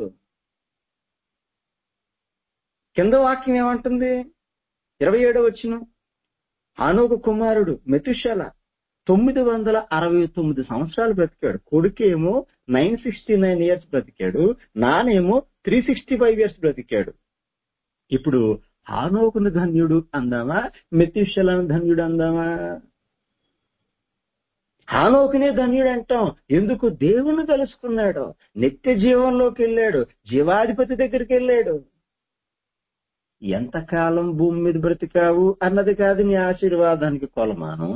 కింద వాక్యం ఏమంటుంది ఇరవై ఏడో వచ్చిన హానోకు కుమారుడు మెతుషల తొమ్మిది వందల అరవై తొమ్మిది సంవత్సరాలు బ్రతికాడు కొడుకేమో నైన్ సిక్స్టీ నైన్ ఇయర్స్ బ్రతికాడు నానేమో త్రీ సిక్స్టీ ఫైవ్ ఇయర్స్ బ్రతికాడు ఇప్పుడు హానోకుని ధన్యుడు అందామా మెతిషలను ధన్యుడు అందామా హానోకునే ధన్యుడు అంటాం ఎందుకు దేవుని తెలుసుకున్నాడు నిత్య జీవంలోకి వెళ్ళాడు జీవాధిపతి దగ్గరికి వెళ్ళాడు ఎంతకాలం భూమి మీద బ్రతికావు అన్నది కాదు నీ ఆశీర్వాదానికి కొలమానం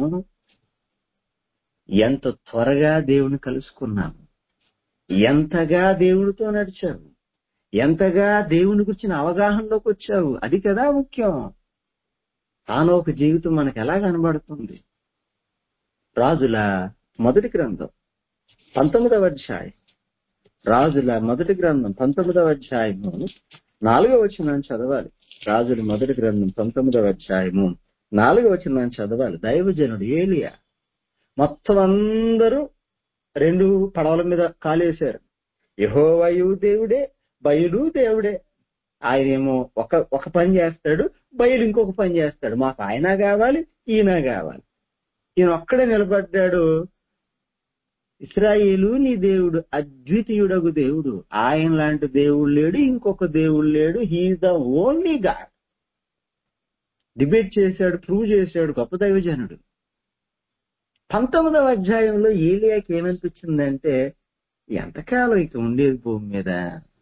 ఎంత త్వరగా దేవుని కలుసుకున్నాము ఎంతగా దేవుడితో నడిచావు ఎంతగా దేవుని గురించిన అవగాహనలోకి వచ్చావు అది కదా ముఖ్యం హానోక జీవితం మనకు ఎలా కనబడుతుంది రాజుల మొదటి గ్రంథం పంతొమ్మిదవ అధ్యాయం రాజుల మొదటి గ్రంథం పంతొమ్మిదవ అధ్యాయము నాలుగవ వచ్చిన చదవాలి రాజుల మొదటి గ్రంథం పంతొమ్మిదవ అధ్యాయము నాలుగవ వచ్చిన చదవాలి దైవజనుడు ఏలియా మొత్తం అందరూ రెండు పడవల మీద కాలేశారు యహోవయు దేవుడే బయలు దేవుడే ఆయనేమో ఒక ఒక పని చేస్తాడు బయలు ఇంకొక పని చేస్తాడు మాకు ఆయన కావాలి ఈయన కావాలి ఈయన ఒక్కడే నిలబడ్డాడు ఇస్రాయేలు నీ దేవుడు అద్వితీయుడగు దేవుడు ఆయన లాంటి దేవుడు లేడు ఇంకొక దేవుడు లేడు he is the only God debate చేశాడు ప్రూవ్ చేశాడు గొప్ప దైవజనుడు పంతొమ్మిదవ అధ్యాయంలో ఏలియాకి ఏమనిపించిందంటే ఎంతకాలం ఇక ఉండేది భూమి మీద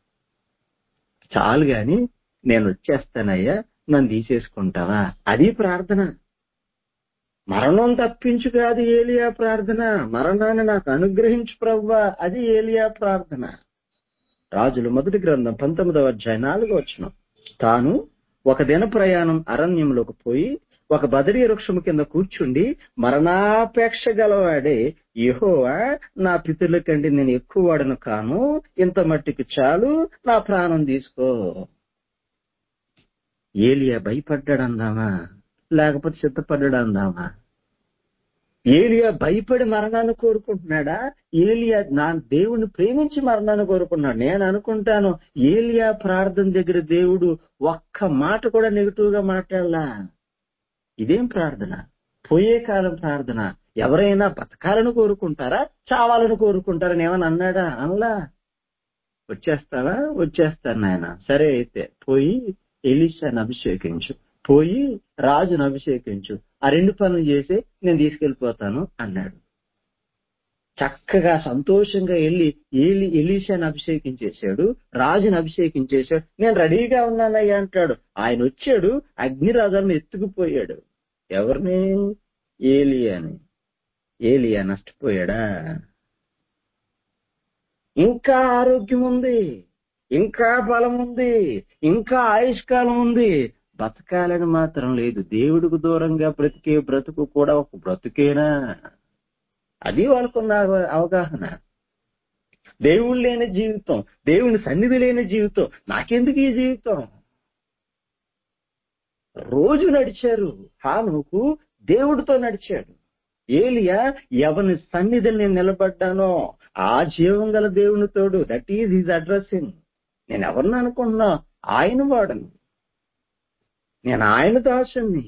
చాలు గాని నేను వచ్చేస్తానయ్యా నన్ను తీసేసుకుంటావా అది ప్రార్థన మరణం తప్పించు కాదు ఏలియా ప్రార్థన మరణాన్ని నాకు అనుగ్రహించు ప్రవ్వా అది ఏలియా ప్రార్థన రాజులు మొదటి గ్రంథం పంతొమ్మిదవ అధ్యాయం నాలుగో వచ్చిన తాను ఒక దిన ప్రయాణం అరణ్యంలోకి పోయి ఒక బదరీ వృక్షము కింద కూర్చుండి మరణాపేక్ష గలవాడే యెహోవా నా పితరుల కంటే నేను ఎక్కువ వాడను కాను ఇంత మట్టికి చాలు నా ప్రాణం తీసుకో ఏలియా భయపడ్డాడు అందామా లేకపోతే సిద్ధపడ్డాడు అందామా ఏలియా భయపడి మరణాన్ని కోరుకుంటున్నాడా ఏలియా నా దేవుని ప్రేమించి మరణాన్ని కోరుకున్నాడు నేను అనుకుంటాను ఏలియా ప్రార్థన దగ్గర దేవుడు ఒక్క మాట కూడా నెగిటివ్ గా మాట్లాడలా ఇదేం ప్రార్థన పోయే కాలం ప్రార్థన ఎవరైనా బతకాలని కోరుకుంటారా చావాలని కోరుకుంటారని ఏమని అన్నాడా అనలా వచ్చేస్తావా వచ్చేస్తాను నాయన సరే అయితే పోయి ఎలిషాని అభిషేకించు పోయి రాజును అభిషేకించు ఆ రెండు పనులు చేసి నేను తీసుకెళ్లిపోతాను అన్నాడు చక్కగా సంతోషంగా వెళ్ళి ఏలి ఎలీషాని అభిషేకించేశాడు రాజుని అభిషేకించేశాడు నేను రెడీగా ఉన్నానయ్యా అంటాడు ఆయన వచ్చాడు అగ్నిరాజాలను ఎత్తుకుపోయాడు ఎవరిని ఏలియాని ఏలియా నష్టపోయాడా ఇంకా ఆరోగ్యం ఉంది ఇంకా బలం ఉంది ఇంకా ఆయుష్కాలం ఉంది బతకాలని మాత్రం లేదు దేవుడికి దూరంగా బ్రతికే బ్రతుకు కూడా ఒక బ్రతుకేనా అది వాళ్ళకున్న అవ- అవగాహన దేవుడు లేని జీవితం దేవుని సన్నిధి లేని జీవితం నాకెందుకు ఈ జీవితం రోజు నడిచారు హానుకు దేవుడితో నడిచాడు ఏలియా ఎవని సన్నిధిని నేను నిలబడ్డానో ఆ జీవం గల దేవుని తోడు దట్ ఈజ్ హిజ్ అడ్రస్సింగ్ నేను ఎవరిని అనుకుంటున్నా ఆయన వాడను నేను ఆయన దాసుని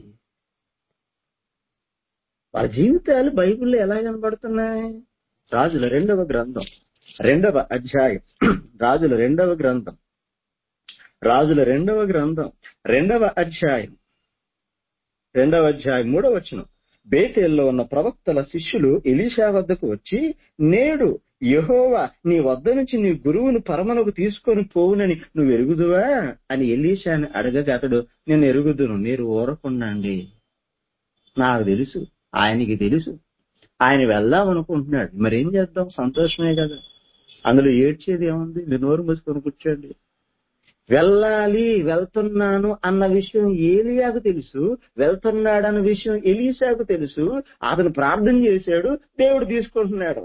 వాళ్ళ జీవితాలు బైబిల్లో ఎలా కనబడుతున్నాయి రాజుల రెండవ గ్రంథం రెండవ అధ్యాయం రాజుల రెండవ గ్రంథం రాజుల రెండవ గ్రంథం రెండవ అధ్యాయం రెండవ అధ్యాయం మూడవ వచనం బేతేల్లో ఉన్న ప్రవక్తల శిష్యులు ఎలీషా వద్దకు వచ్చి నేడు యెహోవా నీ వద్ద నుంచి నీ గురువును పరమనకు తీసుకొని పోవునని నువ్వు ఎరుగుదువా అని ఎలీషాని అడగగా అతడు నేను ఎరుగుదును మీరు ఊరకుండండి నాకు తెలుసు ఆయనకి తెలుసు ఆయన వెళ్దాం అనుకుంటున్నాడు మరేం చేద్దాం సంతోషమే కదా అందులో ఏడ్చేది ఏముంది మీరు నోరు మూసుకొని కూర్చోండి వెళ్ళాలి వెళ్తున్నాను అన్న విషయం ఏలియాకు తెలుసు వెళ్తున్నాడన్న విషయం ఎలీసాకు తెలుసు అతను ప్రార్థన చేశాడు దేవుడు తీసుకుంటున్నాడు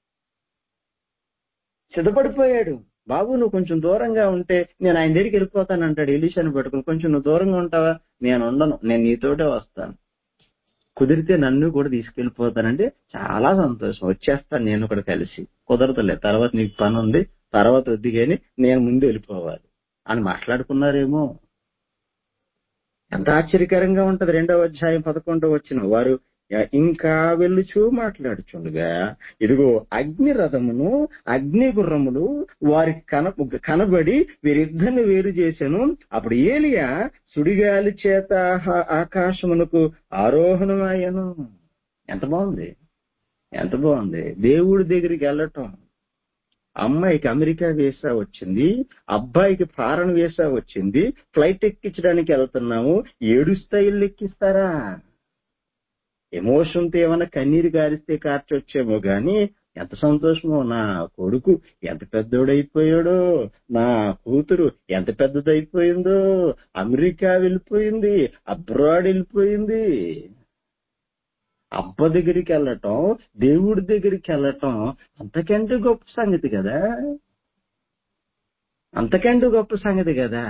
సిద్ధపడిపోయాడు బాబు నువ్వు కొంచెం దూరంగా ఉంటే నేను ఆయన దగ్గరికి వెళ్ళిపోతాను అంటాడు ఎలీషాని పట్టుకుని కొంచెం నువ్వు దూరంగా ఉంటావా నేను ఉండను నేను నీతోటే వస్తాను కుదిరితే నన్ను కూడా తీసుకెళ్లిపోతానంటే చాలా సంతోషం వచ్చేస్తాను నేను కూడా కలిసి కుదరతలే తర్వాత నీకు పని ఉంది తర్వాత వద్దు కానీ నేను ముందు వెళ్ళిపోవాలి అని మాట్లాడుకున్నారేమో ఎంత ఆశ్చర్యకరంగా ఉంటది రెండవ అధ్యాయం పదకొండవ వచ్చిన వారు ఇంకా వెళ్ళుచూ మాట్లాడుచుండగా ఇదిగో అగ్ని రథమును అగ్ని గుర్రములు వారి కన కనబడి వీరిద్దరిని వేరు చేశాను అప్పుడు ఏలియా సుడిగాలి చేత ఆహా- ఆకాశమునకు ఆరోహణమాయను ఎంత బాగుంది ఎంత బాగుంది దేవుడి దగ్గరికి వెళ్ళటం అమ్మాయికి అమెరికా వీసా వచ్చింది అబ్బాయికి ఫారెన్ వీసా వచ్చింది ఫ్లైట్ ఎక్కించడానికి వెళ్తున్నాము ఏడు స్థాయిలు ఎక్కిస్తారా ఎమోషన్తో ఏమైనా కన్నీరు గారిస్తే కార్చొచ్చేమో గాని ఎంత సంతోషమో నా కొడుకు ఎంత పెద్దోడైపోయాడో నా కూతురు ఎంత పెద్దదైపోయిందో అమెరికా వెళ్ళిపోయింది అబ్రాడ్ వెళ్ళిపోయింది అబ్బ దగ్గరికి వెళ్ళటం దేవుడి దగ్గరికి వెళ్ళటం అంతకంటే గొప్ప సంగతి కదా అంతకంటే గొప్ప సంగతి కదా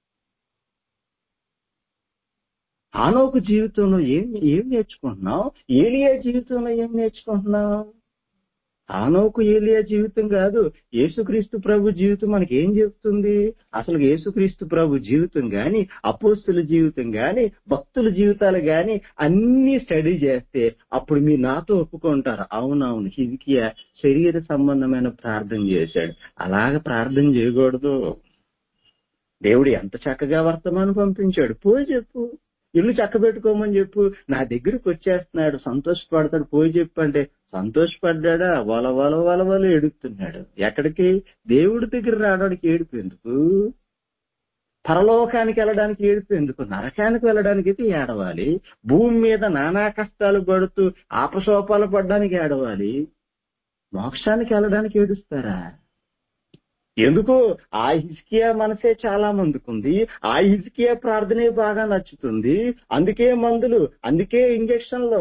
ఆనోకు జీవితంలో ఏం ఏం నేర్చుకుంటున్నావు ఏలియా జీవితంలో ఏం నేర్చుకుంటున్నావు ఆనోకు ఏలియా జీవితం కాదు యేసుక్రీస్తు ప్రభు జీవితం మనకి ఏం చెప్తుంది అసలు యేసుక్రీస్తు ప్రభు జీవితం గాని అపోస్తుల జీవితం గాని భక్తుల జీవితాలు గాని అన్ని స్టడీ చేస్తే అప్పుడు మీరు నాతో ఒప్పుకుంటారు అవునవును హిజ్కియా శరీర సంబంధమైన ప్రార్థన చేశాడు అలాగ ప్రార్థన చేయకూడదు దేవుడు ఎంత చక్కగా వర్తమానం పంపించాడు పోయి చెప్పు ఇల్లు చక్కబెట్టుకోమని చెప్పు నా దగ్గరికి వచ్చేస్తున్నాడు సంతోషపడతాడు పోయి చెప్పు అంటే సంతోషపడ్డా వల వల వల వల ఎడుతున్నాడు ఎక్కడికి దేవుడి దగ్గర రావడానికి ఏడుపు ఎందుకు పరలోకానికి వెళ్ళడానికి ఏడుపు ఎందుకు నరకానికి వెళ్ళడానికి అయితే ఏడవాలి భూమి మీద నానా కష్టాలు పడుతూ ఆపసోపాలు పడడానికి ఏడవాలి మోక్షానికి వెళ్ళడానికి ఏడుస్తారా ఎందుకు ఆ హిజ్కియా మనసే చాలా మందుకుంది ఆ హిజ్కియా ప్రార్థనే బాగా నచ్చుతుంది అందుకే మందులు అందుకే ఇంజక్షన్లు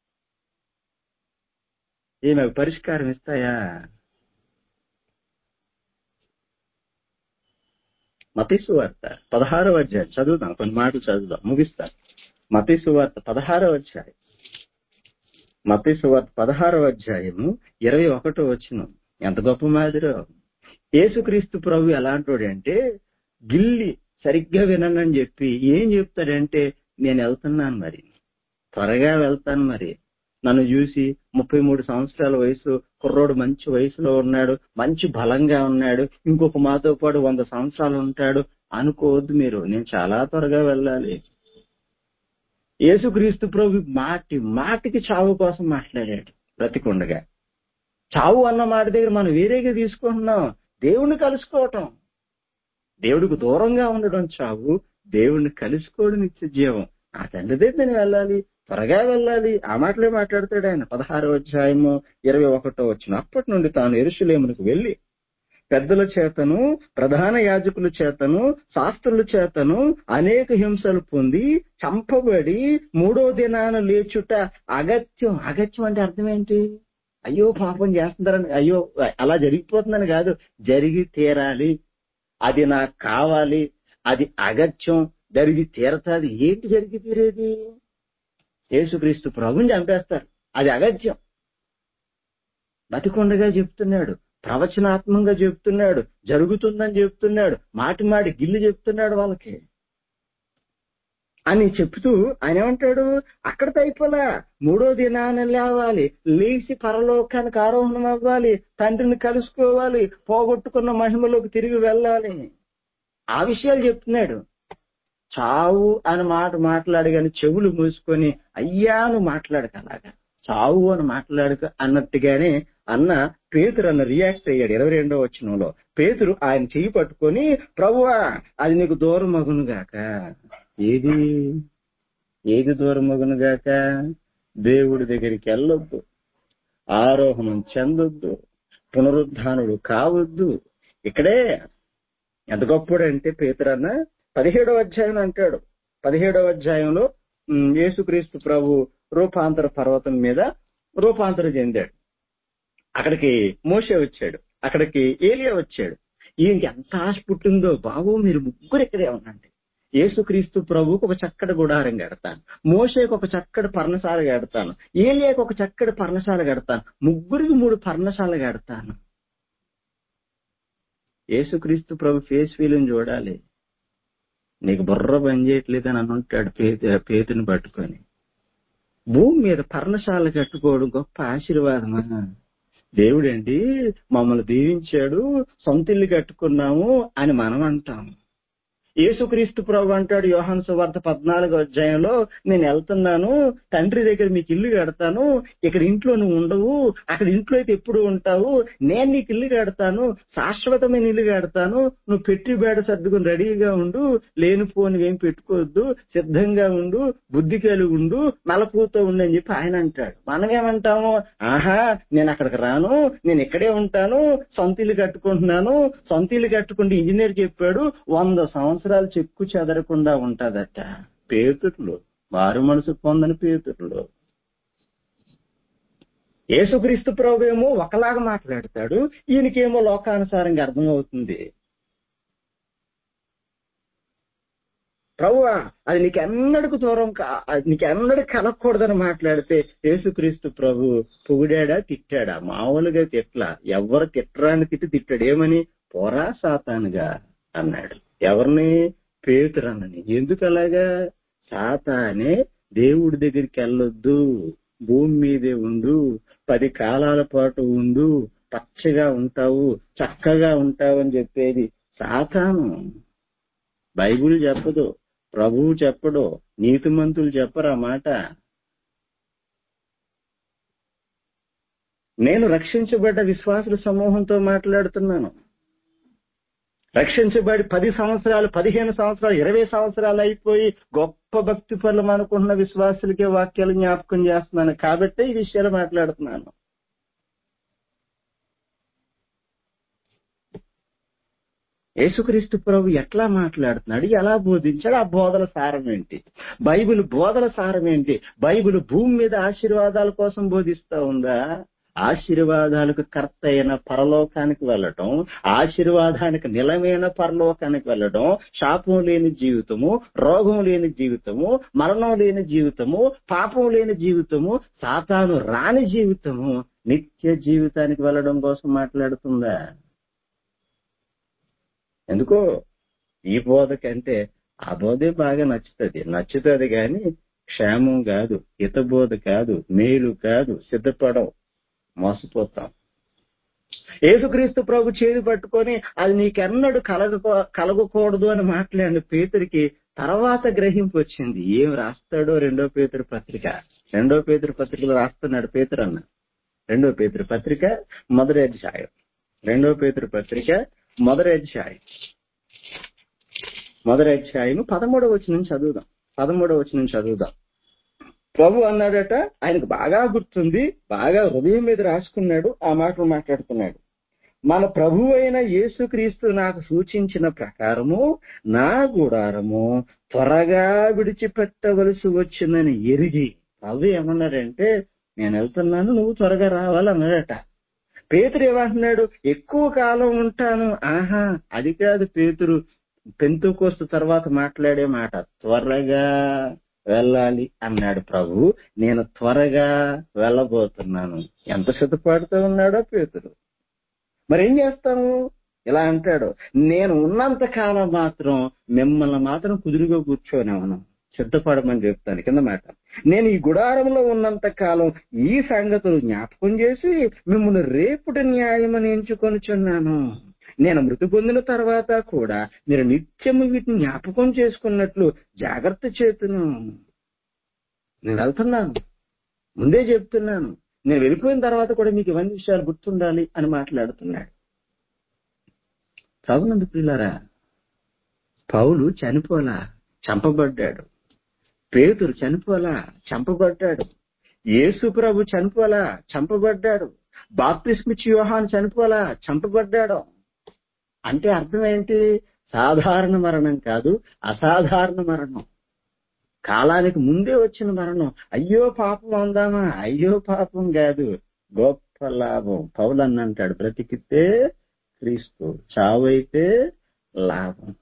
ఈమె పరిష్కారం ఇస్తాయా మతీసు వార్త పదహారవ అధ్యాయం చదువుదాం కొన్ని మాటలు చదువుదాం ముగిస్తా మతీసు వార్త పదహారవ అధ్యాయం మతీసు వార్త పదహారవ అధ్యాయము ఇరవై ఒకటో వచ్చిన ఎంత గొప్ప మాదిరో యేసుక్రీస్తు ప్రభు ఎలాంటోడు అంటే గిల్లి సరిగ్గా వినని చెప్పి ఏం చెప్తాడంటే నేను వెళ్తున్నాను మరి త్వరగా వెళ్తాను మరి నన్ను చూసి ముప్పై మూడు సంవత్సరాల వయసు కుర్రోడు మంచి వయసులో ఉన్నాడు మంచి బలంగా ఉన్నాడు ఇంకొక మాతో పాటు వంద సంవత్సరాలు ఉంటాడు అనుకోవద్దు మీరు నేను చాలా త్వరగా వెళ్ళాలి యేసుక్రీస్తు ప్రభు మాటి మాటికి చావు కోసం మాట్లాడాడు బ్రతికుండగా చావు అన్న మాట దగ్గర మనం వేరేగా తీసుకుంటున్నాం దేవుణ్ణి కలుసుకోవటం దేవుడికి దూరంగా ఉండడం చావు దేవుణ్ణి కలుసుకోవడం నిత్య జీవం ఆ తండ్రి దగ్గర నేను వెళ్ళాలి త్వరగా వెళ్ళాలి ఆ మాటలే మాట్లాడతాడు ఆయన పదహారో అధ్యాయము ఇరవై ఒకటో వచ్చిన అప్పటి నుండి తాను ఎరుషులేమునకు వెళ్ళి పెద్దల చేతను ప్రధాన యాజకుల చేతను శాస్త్రుల చేతను అనేక హింసలు పొంది చంపబడి మూడో దినాన లేచుట అగత్యం అగత్యం అంటే అర్థం ఏంటి అయ్యో పాపం చేస్తున్నారని అయ్యో అలా జరిగిపోతుందని కాదు జరిగి తీరాలి అది నాకు కావాలి అది అగత్యం జరిగి తీరతాది ఏంటి జరిగి తీరేది యేసుక్రీస్తు ప్రభుని చంపేస్తారు అది అగత్యం బతికొండగా చెప్తున్నాడు ప్రవచనాత్మంగా చెప్తున్నాడు జరుగుతుందని చెప్తున్నాడు మాటి మాటి గిల్లి చెప్తున్నాడు వాళ్ళకి అని చెప్తూ ఆయన ఏమంటాడు అక్కడితో అయిపోలా మూడో దినాన లేవాలి లేచి పరలోకానికి ఆరోహణం అవ్వాలి తండ్రిని కలుసుకోవాలి పోగొట్టుకున్న మహిమలోకి తిరిగి వెళ్ళాలి ఆ విషయాలు చెప్తున్నాడు చావు అని మాట మాట్లాడి కానీ చెవులు మూసుకొని అయ్యా నువ్వు మాట్లాడక అలాగా చావు అని మాట్లాడక అన్నట్టుగానే అన్న పేతురు అన్న రియాక్ట్ అయ్యాడు ఇరవై రెండో వచ్చినంలో పేతురు ఆయన చెయ్యి పట్టుకొని ప్రభువా అది నీకు దూరం మగును గాక ఏది ఏది దూరం మగును గాక దేవుడి దగ్గరికి వెళ్ళొద్దు ఆరోహణం చెందొద్దు పునరుద్ధానుడు కావద్దు ఇక్కడే ఎంత గొప్పడంటే పేతురన్న పదిహేడవ అధ్యాయం అంటాడు పదిహేడవ అధ్యాయంలో ఉమ్, యేసుక్రీస్తు ప్రభు రూపాంతర పర్వతం మీద రూపాంతరం చెందాడు అక్కడికి మోషే వచ్చాడు అక్కడికి ఏలియా వచ్చాడు ఈయనకి ఎంత ఆశ పుట్టిందో బాబు మీరు ముగ్గురు ఇక్కడే ఉండండి యేసుక్రీస్తు ప్రభువుకు ఒక చక్కటి గుడారం కడతాను మోషేకు ఒక చక్కటి పర్ణశాల కడతాను ఏలియాకు ఒక చక్కటి పర్ణశాల కడతాను ముగ్గురికి మూడు పర్ణశాల కడతాను యేసుక్రీస్తు ప్రభు ఫేస్ ఫీలింగ్ చూడాలి నీకు బుర్ర పని చేయట్లేదని అనుంటాడు పేద పేతుని పట్టుకొని భూమి మీద పర్ణశాల కట్టుకోవడం గొప్ప ఆశీర్వాదమా దేవుడండి మమ్మల్ని దీవించాడు సొంత ఇల్లు కట్టుకున్నాము అని మనం అంటాం యేసుక్రీస్తు ప్రభు అంటాడు యోహాను సువార్త పద్నాలుగో అధ్యాయంలో నేను వెళ్తున్నాను తండ్రి దగ్గర మీకు ఇల్లు కడతాను ఇక్కడ ఇంట్లో నువ్వు ఉండవు అక్కడ ఇంట్లో అయితే ఎప్పుడు ఉంటావు నేను నీకు ఇల్లు కడతాను శాశ్వతమైన ఇల్లు కడతాను నువ్వు పెట్టి బేడ సర్దుకుని రెడీగా ఉండు లేనిపోని ఏం పెట్టుకోవద్దు సిద్ధంగా ఉండు బుద్ధి కలిగి ఉండు నలపూతో ఉండు అని చెప్పి ఆయన అంటాడు మనం ఏమంటాము ఆహా నేను అక్కడికి రాను నేను ఇక్కడే ఉంటాను సొంత ఇల్లు కట్టుకుంటున్నాను సొంత ఇల్లు కట్టుకుంటే ఇంజనీర్ చెప్పాడు వంద సంవత్సరాలు చెక్కు చెదరకుండా ఉంటదట పేతుర్లు వారు మనసు పొందని పేతుర్లు యేసుక్రీస్తు ప్రభు ఏమో ఒకలాగా మాట్లాడతాడు ఈయనకేమో లోకానుసారంగా అర్థమవుతుంది ప్రభువా అది నీకు ఎన్నడకు దూరం కా- అది నీకు ఎన్నడకు కలగకూడదని మాట్లాడితే యేసుక్రీస్తు ప్రభు పొగిడాడా తిట్టాడా మామూలుగా తిట్లా ఎవరు తిట్టరాని తిట్టి తిట్టాడు ఏమని పోరా సాతానుగా అన్నాడు ఎవరిని పేతురన్నని ఎందుకు అలాగా సాతానే దేవుడి దగ్గరికి వెళ్ళొద్దు భూమి మీదే ఉండు పది కాలాల పాటు ఉండు పచ్చగా ఉంటావు చక్కగా ఉంటావు అని చెప్పేది సాతాను బైబిల్ చెప్పదు ప్రభువు చెప్పడు నీతిమంతులు చెప్పరు ఆ మాట నేను రక్షించబడ్డ విశ్వాసుల సమూహంతో మాట్లాడుతున్నాను రక్షించబడి పది సంవత్సరాలు పదిహేను సంవత్సరాలు ఇరవై సంవత్సరాలు అయిపోయి గొప్ప భక్తి పనులు అనుకుంటున్న విశ్వాసులకే వాక్యాలు జ్ఞాపకం చేస్తున్నాను కాబట్టే ఈ విషయాలు మాట్లాడుతున్నాను యేసుక్రీస్తు ప్రభు ఎట్లా మాట్లాడుతున్నాడు ఎలా బోధించాడు ఆ బోధల సారం ఏంటి బైబిల్ బోధల సారం ఏంటి బైబిల్ భూమి మీద ఆశీర్వాదాల కోసం బోధిస్తా ఉందా ఆశీర్వాదాలకు కర్త అయిన పరలోకానికి వెళ్ళటం ఆశీర్వాదానికి నిలమైన పరలోకానికి వెళ్ళటం శాపం లేని జీవితము రోగం లేని జీవితము మరణం లేని జీవితము పాపం లేని జీవితము సాతాను రాని జీవితము నిత్య జీవితానికి వెళ్ళడం కోసం మాట్లాడుతుందా ఎందుకో ఈ బోధ కంటే ఆ బోధే బాగా నచ్చుతుంది నచ్చుతుంది కానీ క్షేమం కాదు హితబోధ కాదు మేలు కాదు సిద్ధపడం మోసపోతాం యేసుక్రీస్తు ప్రభు చేతి పట్టుకొని అది నీకెన్నడు కలగకో కలగకూడదు అని మాట్లాడిన పేతురికి తర్వాత గ్రహింపు వచ్చింది ఏం రాస్తాడో రెండో పేతురు పత్రిక రెండో పేతురు పత్రికలో రాస్తున్నాడు పేతురు అన్న రెండో పేతురు పత్రిక మొదటి అధ్యాయం రెండో పేతురు పత్రిక మొదటి అధ్యాయం మొదటి అధ్యాయం పదమూడవ వచ్చి నుంచి చదువుదాం పదమూడవ వచ్చి నుంచి చదువుదాం ప్రభు అన్నాడట ఆయనకు బాగా గుర్తుంది బాగా హృదయం మీద రాసుకున్నాడు ఆ మాటలు మాట్లాడుతున్నాడు మన ప్రభు అయిన యేసుక్రీస్తు నాకు సూచించిన ప్రకారము నా గుడారము త్వరగా విడిచిపెట్టవలసి వచ్చిందని ఎరిగి ప్రభు ఏమన్నాడంటే నేను వెళ్తున్నాను నువ్వు త్వరగా రావాలన్నాడట పేతురు ఏమంటున్నాడు ఎక్కువ కాలం ఉంటాను ఆహా అది కాదు పేతురు పెంతుకోస్తు తర్వాత మాట్లాడే మాట త్వరగా వెళ్ళాలి అన్నాడు ప్రభు నేను త్వరగా వెళ్ళబోతున్నాను ఎంత సిద్ధపడుతూ ఉన్నాడో పేతురు మరి ఏం చేస్తాము ఇలా అంటాడు నేను ఉన్నంత కాలం మాత్రం మిమ్మల్ని మాత్రం కుదురుగా కూర్చోనేమను సిద్ధపడమని చెప్తాను కింద మాట నేను ఈ గుడారంలో ఉన్నంత కాలం ఈ సంగతులు జ్ఞాపకం చేసి మిమ్మల్ని రేపుటి న్యాయమని ఎంచుకొనిచున్నాను నేను మృతి పొందిన తర్వాత కూడా మీరు నిత్యము వీటిని జ్ఞాపకం చేసుకున్నట్లు జాగ్రత్త చేతును నేను వెళ్తున్నాను ముందే చెప్తున్నాను నేను వెళ్ళిపోయిన తర్వాత కూడా మీకు ఇవన్నీ విషయాలు గుర్తుండాలి అని మాట్లాడుతున్నాడు ప్రభునందు పిల్లరా పౌలు చనిపోలా చంపబడ్డాడు పేతురు చనిపోలా చంపబడ్డాడు యేసు ప్రభు చనిపోలా చంపబడ్డాడు బాప్తిస్మిచ్చి యోహాన్ చనిపోలా చంపబడ్డాడు అంటే అర్థం ఏంటి సాధారణ మరణం కాదు అసాధారణ మరణం కాలానికి ముందే వచ్చిన మరణం అయ్యో పాపం అందామా అయ్యో పాపం కాదు గొప్ప లాభం పౌలన్న అంటాడు బ్రతికితే క్రీస్తు చావైతే లాభం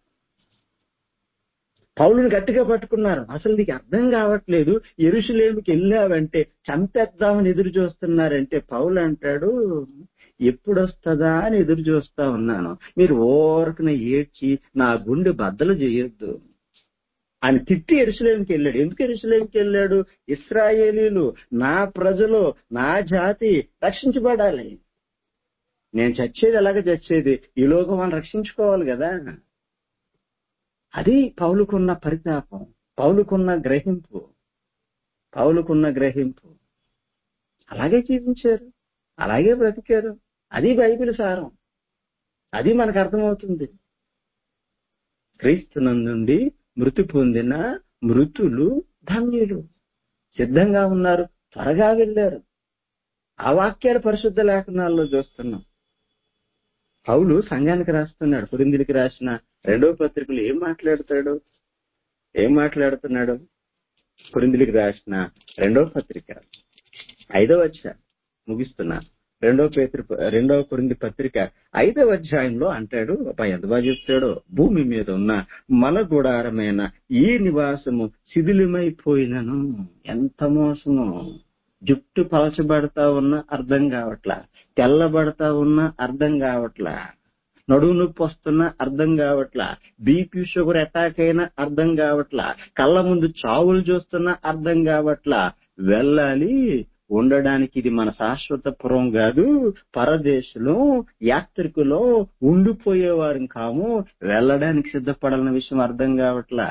పౌలుని గట్టిగా పట్టుకున్నారు అసలు నీకు అర్థం కావట్లేదు ఎరుషులేమికి వెళ్ళావంటే చంపేద్దామని ఎదురు చూస్తున్నారంటే పౌలు అంటాడు ఎప్పుడొస్తుందా అని ఎదురు చూస్తా ఉన్నాను మీరు ఓరకన ఏడ్చి నా గుండె బద్దలు చేయొద్దు ఆయన తిట్టి ఎరుసలేంకి వెళ్ళాడు ఎందుకు ఎరుసలేంకి వెళ్ళాడు ఇస్రాయేలీలు నా ప్రజలు నా జాతి రక్షించబడాలి నేను చచ్చేది ఎలాగ చచ్చేది ఈ లోకం మనం రక్షించుకోవాలి కదా అది పౌలుకున్న పరితాపం పౌలుకున్న గ్రహింపు పౌలుకున్న గ్రహింపు అలాగే జీవించారు అలాగే బ్రతికారు అది బైబిల్ సారం అది మనకు అర్థమవుతుంది క్రీస్తునందుండి మృతి పొందిన మృతులు ధన్యులు సిద్ధంగా ఉన్నారు త్వరగా వెళ్ళారు ఆ వాక్యాలు పరిశుద్ధ లేఖనాల్లో చూస్తున్నాం పౌలు సంఘానికి రాస్తున్నాడు కురిందికి రాసిన రెండవ పత్రికలు ఏం మాట్లాడతాడు ఏం మాట్లాడుతున్నాడు కురిందిలికి రాసిన రెండవ పత్రిక ఐదవ అధ్యాయం ముగిస్తున్నా రెండవ పేత్రి రెండవ కురింది పత్రిక ఐదవ అధ్యాయంలో అంటాడు అబ్బా ఎంత బాగా చెప్తాడో భూమి మీద ఉన్న మన గుడారమైన ఈ నివాసము శిథిలమైపోయినను ఎంత మోసము జుట్టు పలచబడతా ఉన్నా అర్థం కావట్లా తెల్లబడతా ఉన్నా అర్థం కావట్లా నడువు నొప్పి వస్తున్నా అర్థం కావట్లా బీపీ షుగర్ అటాక్ అయినా అర్థం కావట్లా కళ్ళ ముందు చావులు చూస్తున్నా అర్థం కావట్లా వెళ్ళాలి ఉండడానికి ఇది మన శాశ్వత పురం కాదు పరదేశంలో యాత్రికులో ఉండిపోయేవారు కాము వెళ్ళడానికి సిద్ధపడాలన్న విషయం అర్థం కావట్లా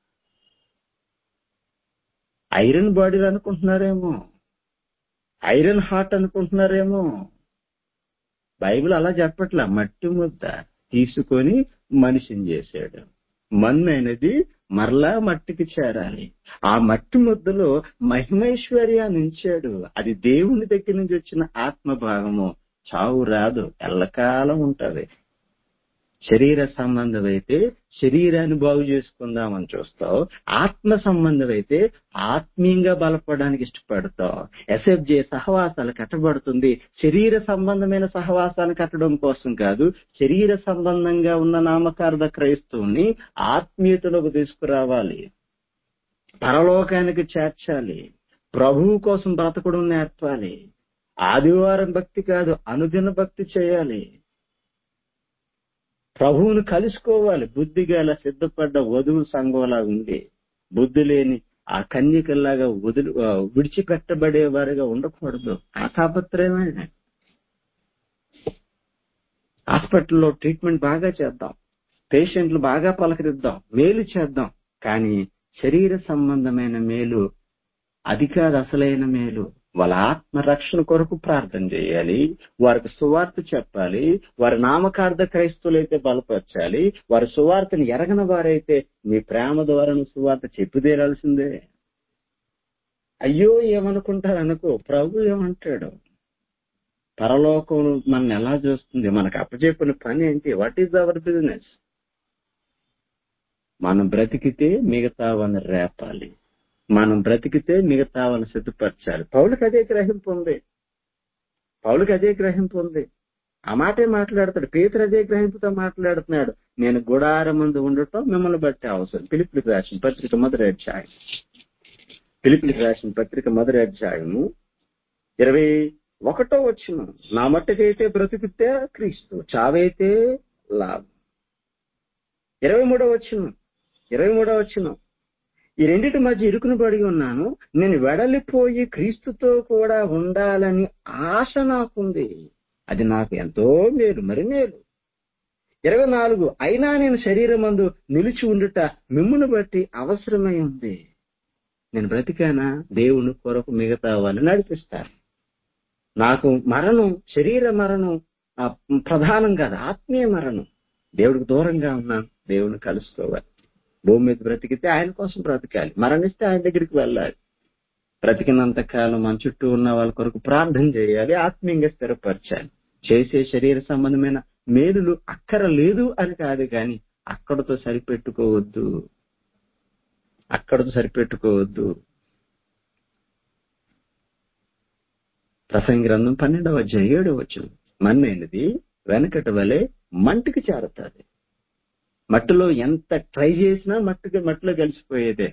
ఐరన్ బాడీలు అనుకుంటున్నారేమో ఐరన్ హార్ట్ అనుకుంటున్నారేమో బైబిల్ అలా చెప్పట్లా మట్టి ముద్ద తీసుకొని మనిషిని చేశాడు మన్ను అనేది మరలా మట్టికి చేరాలి ఆ మట్టి ముద్దలో మహిమైశ్వర్యాన్ని ఉంచాడు అది దేవుని దగ్గర నుంచి వచ్చిన ఆత్మ భాగము చావు రాదు ఎల్లకాలం ఉంటది శరీర సంబంధం అయితే శరీరాన్ని బాగు చేసుకుందామని చూస్తావు ఆత్మ సంబంధం అయితే ఆత్మీయంగా బలపడడానికి ఇష్టపడతావు ఎస్ఎఫ్జే సహవాసాలు కట్టబడుతుంది శరీర సంబంధమైన సహవాసాలు కట్టడం కోసం కాదు శరీర సంబంధంగా ఉన్న నామకార్థ క్రైస్తవుని ఆత్మీయతలోకి తీసుకురావాలి పరలోకానికి చేర్చాలి ప్రభువు కోసం బ్రతకడం నేర్పాలి ఆదివారం భక్తి కాదు అనుదిన భక్తి చేయాలి ప్రభువును కలుసుకోవాలి బుద్ధిగల సిద్ధపడ్డ వధువు సంఘంలా ఉంది బుద్ధి లేని ఆ కన్యకల్లాగా వదిలి విడిచిపెట్టబడేవారుగా ఉండకూడదు ఆ తాపత్రయమే హాస్పిటల్లో ట్రీట్మెంట్ బాగా చేద్దాం పేషెంట్లు బాగా పలకరిద్దాం మేలు చేద్దాం కానీ శరీర సంబంధమైన మేలు అది కాదు అసలైన మేలు వాళ్ళ ఆత్మ రక్షణ కొరకు ప్రార్థన చేయాలి వారికి సువార్త చెప్పాలి వారి నామకార్థ క్రైస్తవులైతే బలపరచాలి వారి సువార్తను ఎరగని వారైతే మీ ప్రేమ ద్వారా సువార్త చెప్పి తీరాల్సిందే అయ్యో ఏమనుకుంటారు అనుకో ప్రభు ఏమంటాడు పరలోకం మన ఎలా చూస్తుంది మనకు అప్పచెప్పిన పని ఏంటి వాట్ ఈజ్ అవర్ బిజినెస్ మనం బ్రతికితే మిగతావని రేపాలి మనం బ్రతికితే మిగతావని సిద్ధపరచాలి పౌలకి అదే గ్రహింపు ఉంది పౌలకి అదే గ్రహింపు ఉంది ఆ మాటే మాట్లాడతాడు పేతురు అదే గ్రహింపుతో మాట్లాడుతున్నాడు నేను గుడారం ముందు ఉండటం మిమ్మల్ని బట్టి అవసరం పిలిపిలికి రాసిన పత్రిక మొదటి అధ్యాయం పిలిపిలికి రాసిన పత్రిక మొదటి అధ్యాయము ఇరవై ఒకటో వచ్చిన నా మట్టుకైతే బ్రతికితే క్రీస్తు చావైతే లాభం ఇరవై మూడో వచ్చిన ఇరవై మూడో వచ్చిన ఈ రెండింటి మధ్య ఇరుకును పడి ఉన్నాను నేను వెడలిపోయి క్రీస్తుతో కూడా ఉండాలని ఆశ నాకుంది అది నాకు ఎంతో మేలు మరి మేలు ఇరవై నాలుగు అయినా నేను శరీరమందు నిలిచి ఉండుట మిమ్మును బట్టి అవసరమై ఉంది నేను బ్రతికానా దేవుని కొరకు మిగతా వాళ్ళు నడిపిస్తారు నాకు మరణం శరీర మరణం ఆ, ప్రధానం కాదు ఆత్మీయ మరణం దేవుడికి దూరంగా ఉన్నాను దేవుని కలుసుకోవాలి భూమి మీద బ్రతికితే ఆయన కోసం బ్రతకాలి మరణిస్తే ఆయన దగ్గరికి వెళ్ళాలి బ్రతికినంత కాలం మన చుట్టూ ఉన్న వాళ్ళ కొరకు ప్రార్థన చేయాలి ఆత్మీయంగా స్థిరపరచాలి చేసే శరీర సంబంధమైన మేలులు అక్కర లేదు అని కాదు కానీ అక్కడతో సరిపెట్టుకోవద్దు అక్కడతో సరిపెట్టుకోవద్దు ప్రసంగ గ్రంథం పన్నెండవ అధ్యాయం ఏడవ వచ్చిన మన్నైనది వెనకటి వలె మంటికి చేరుతుంది మట్టిలో ఎంత ట్రై చేసినా మట్టికి మట్టిలో కలిసిపోయేదే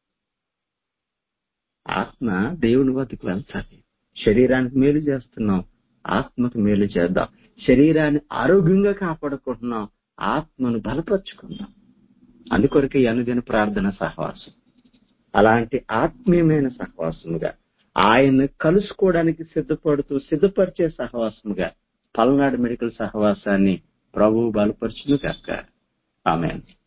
ఆత్మ దేవుని వద్దకు వెళ్తాది శరీరానికి మేలు చేస్తున్నాం ఆత్మకు మేలు చేద్దాం శరీరాన్ని ఆరోగ్యంగా కాపాడుకుంటున్నాం ఆత్మను బలపరుచుకుందాం అందుకొరకే ఈ అనుదిన ప్రార్థన సహవాసం అలాంటి ఆత్మీయమైన సహవాసముగా ఆయన్ని కలుసుకోవడానికి సిద్ధపడుతూ సిద్ధపరిచే సహవాసముగా పల్నాడు మెడికల్ సహవాసాన్ని ప్రభువు బలపరచును కాక ఆమె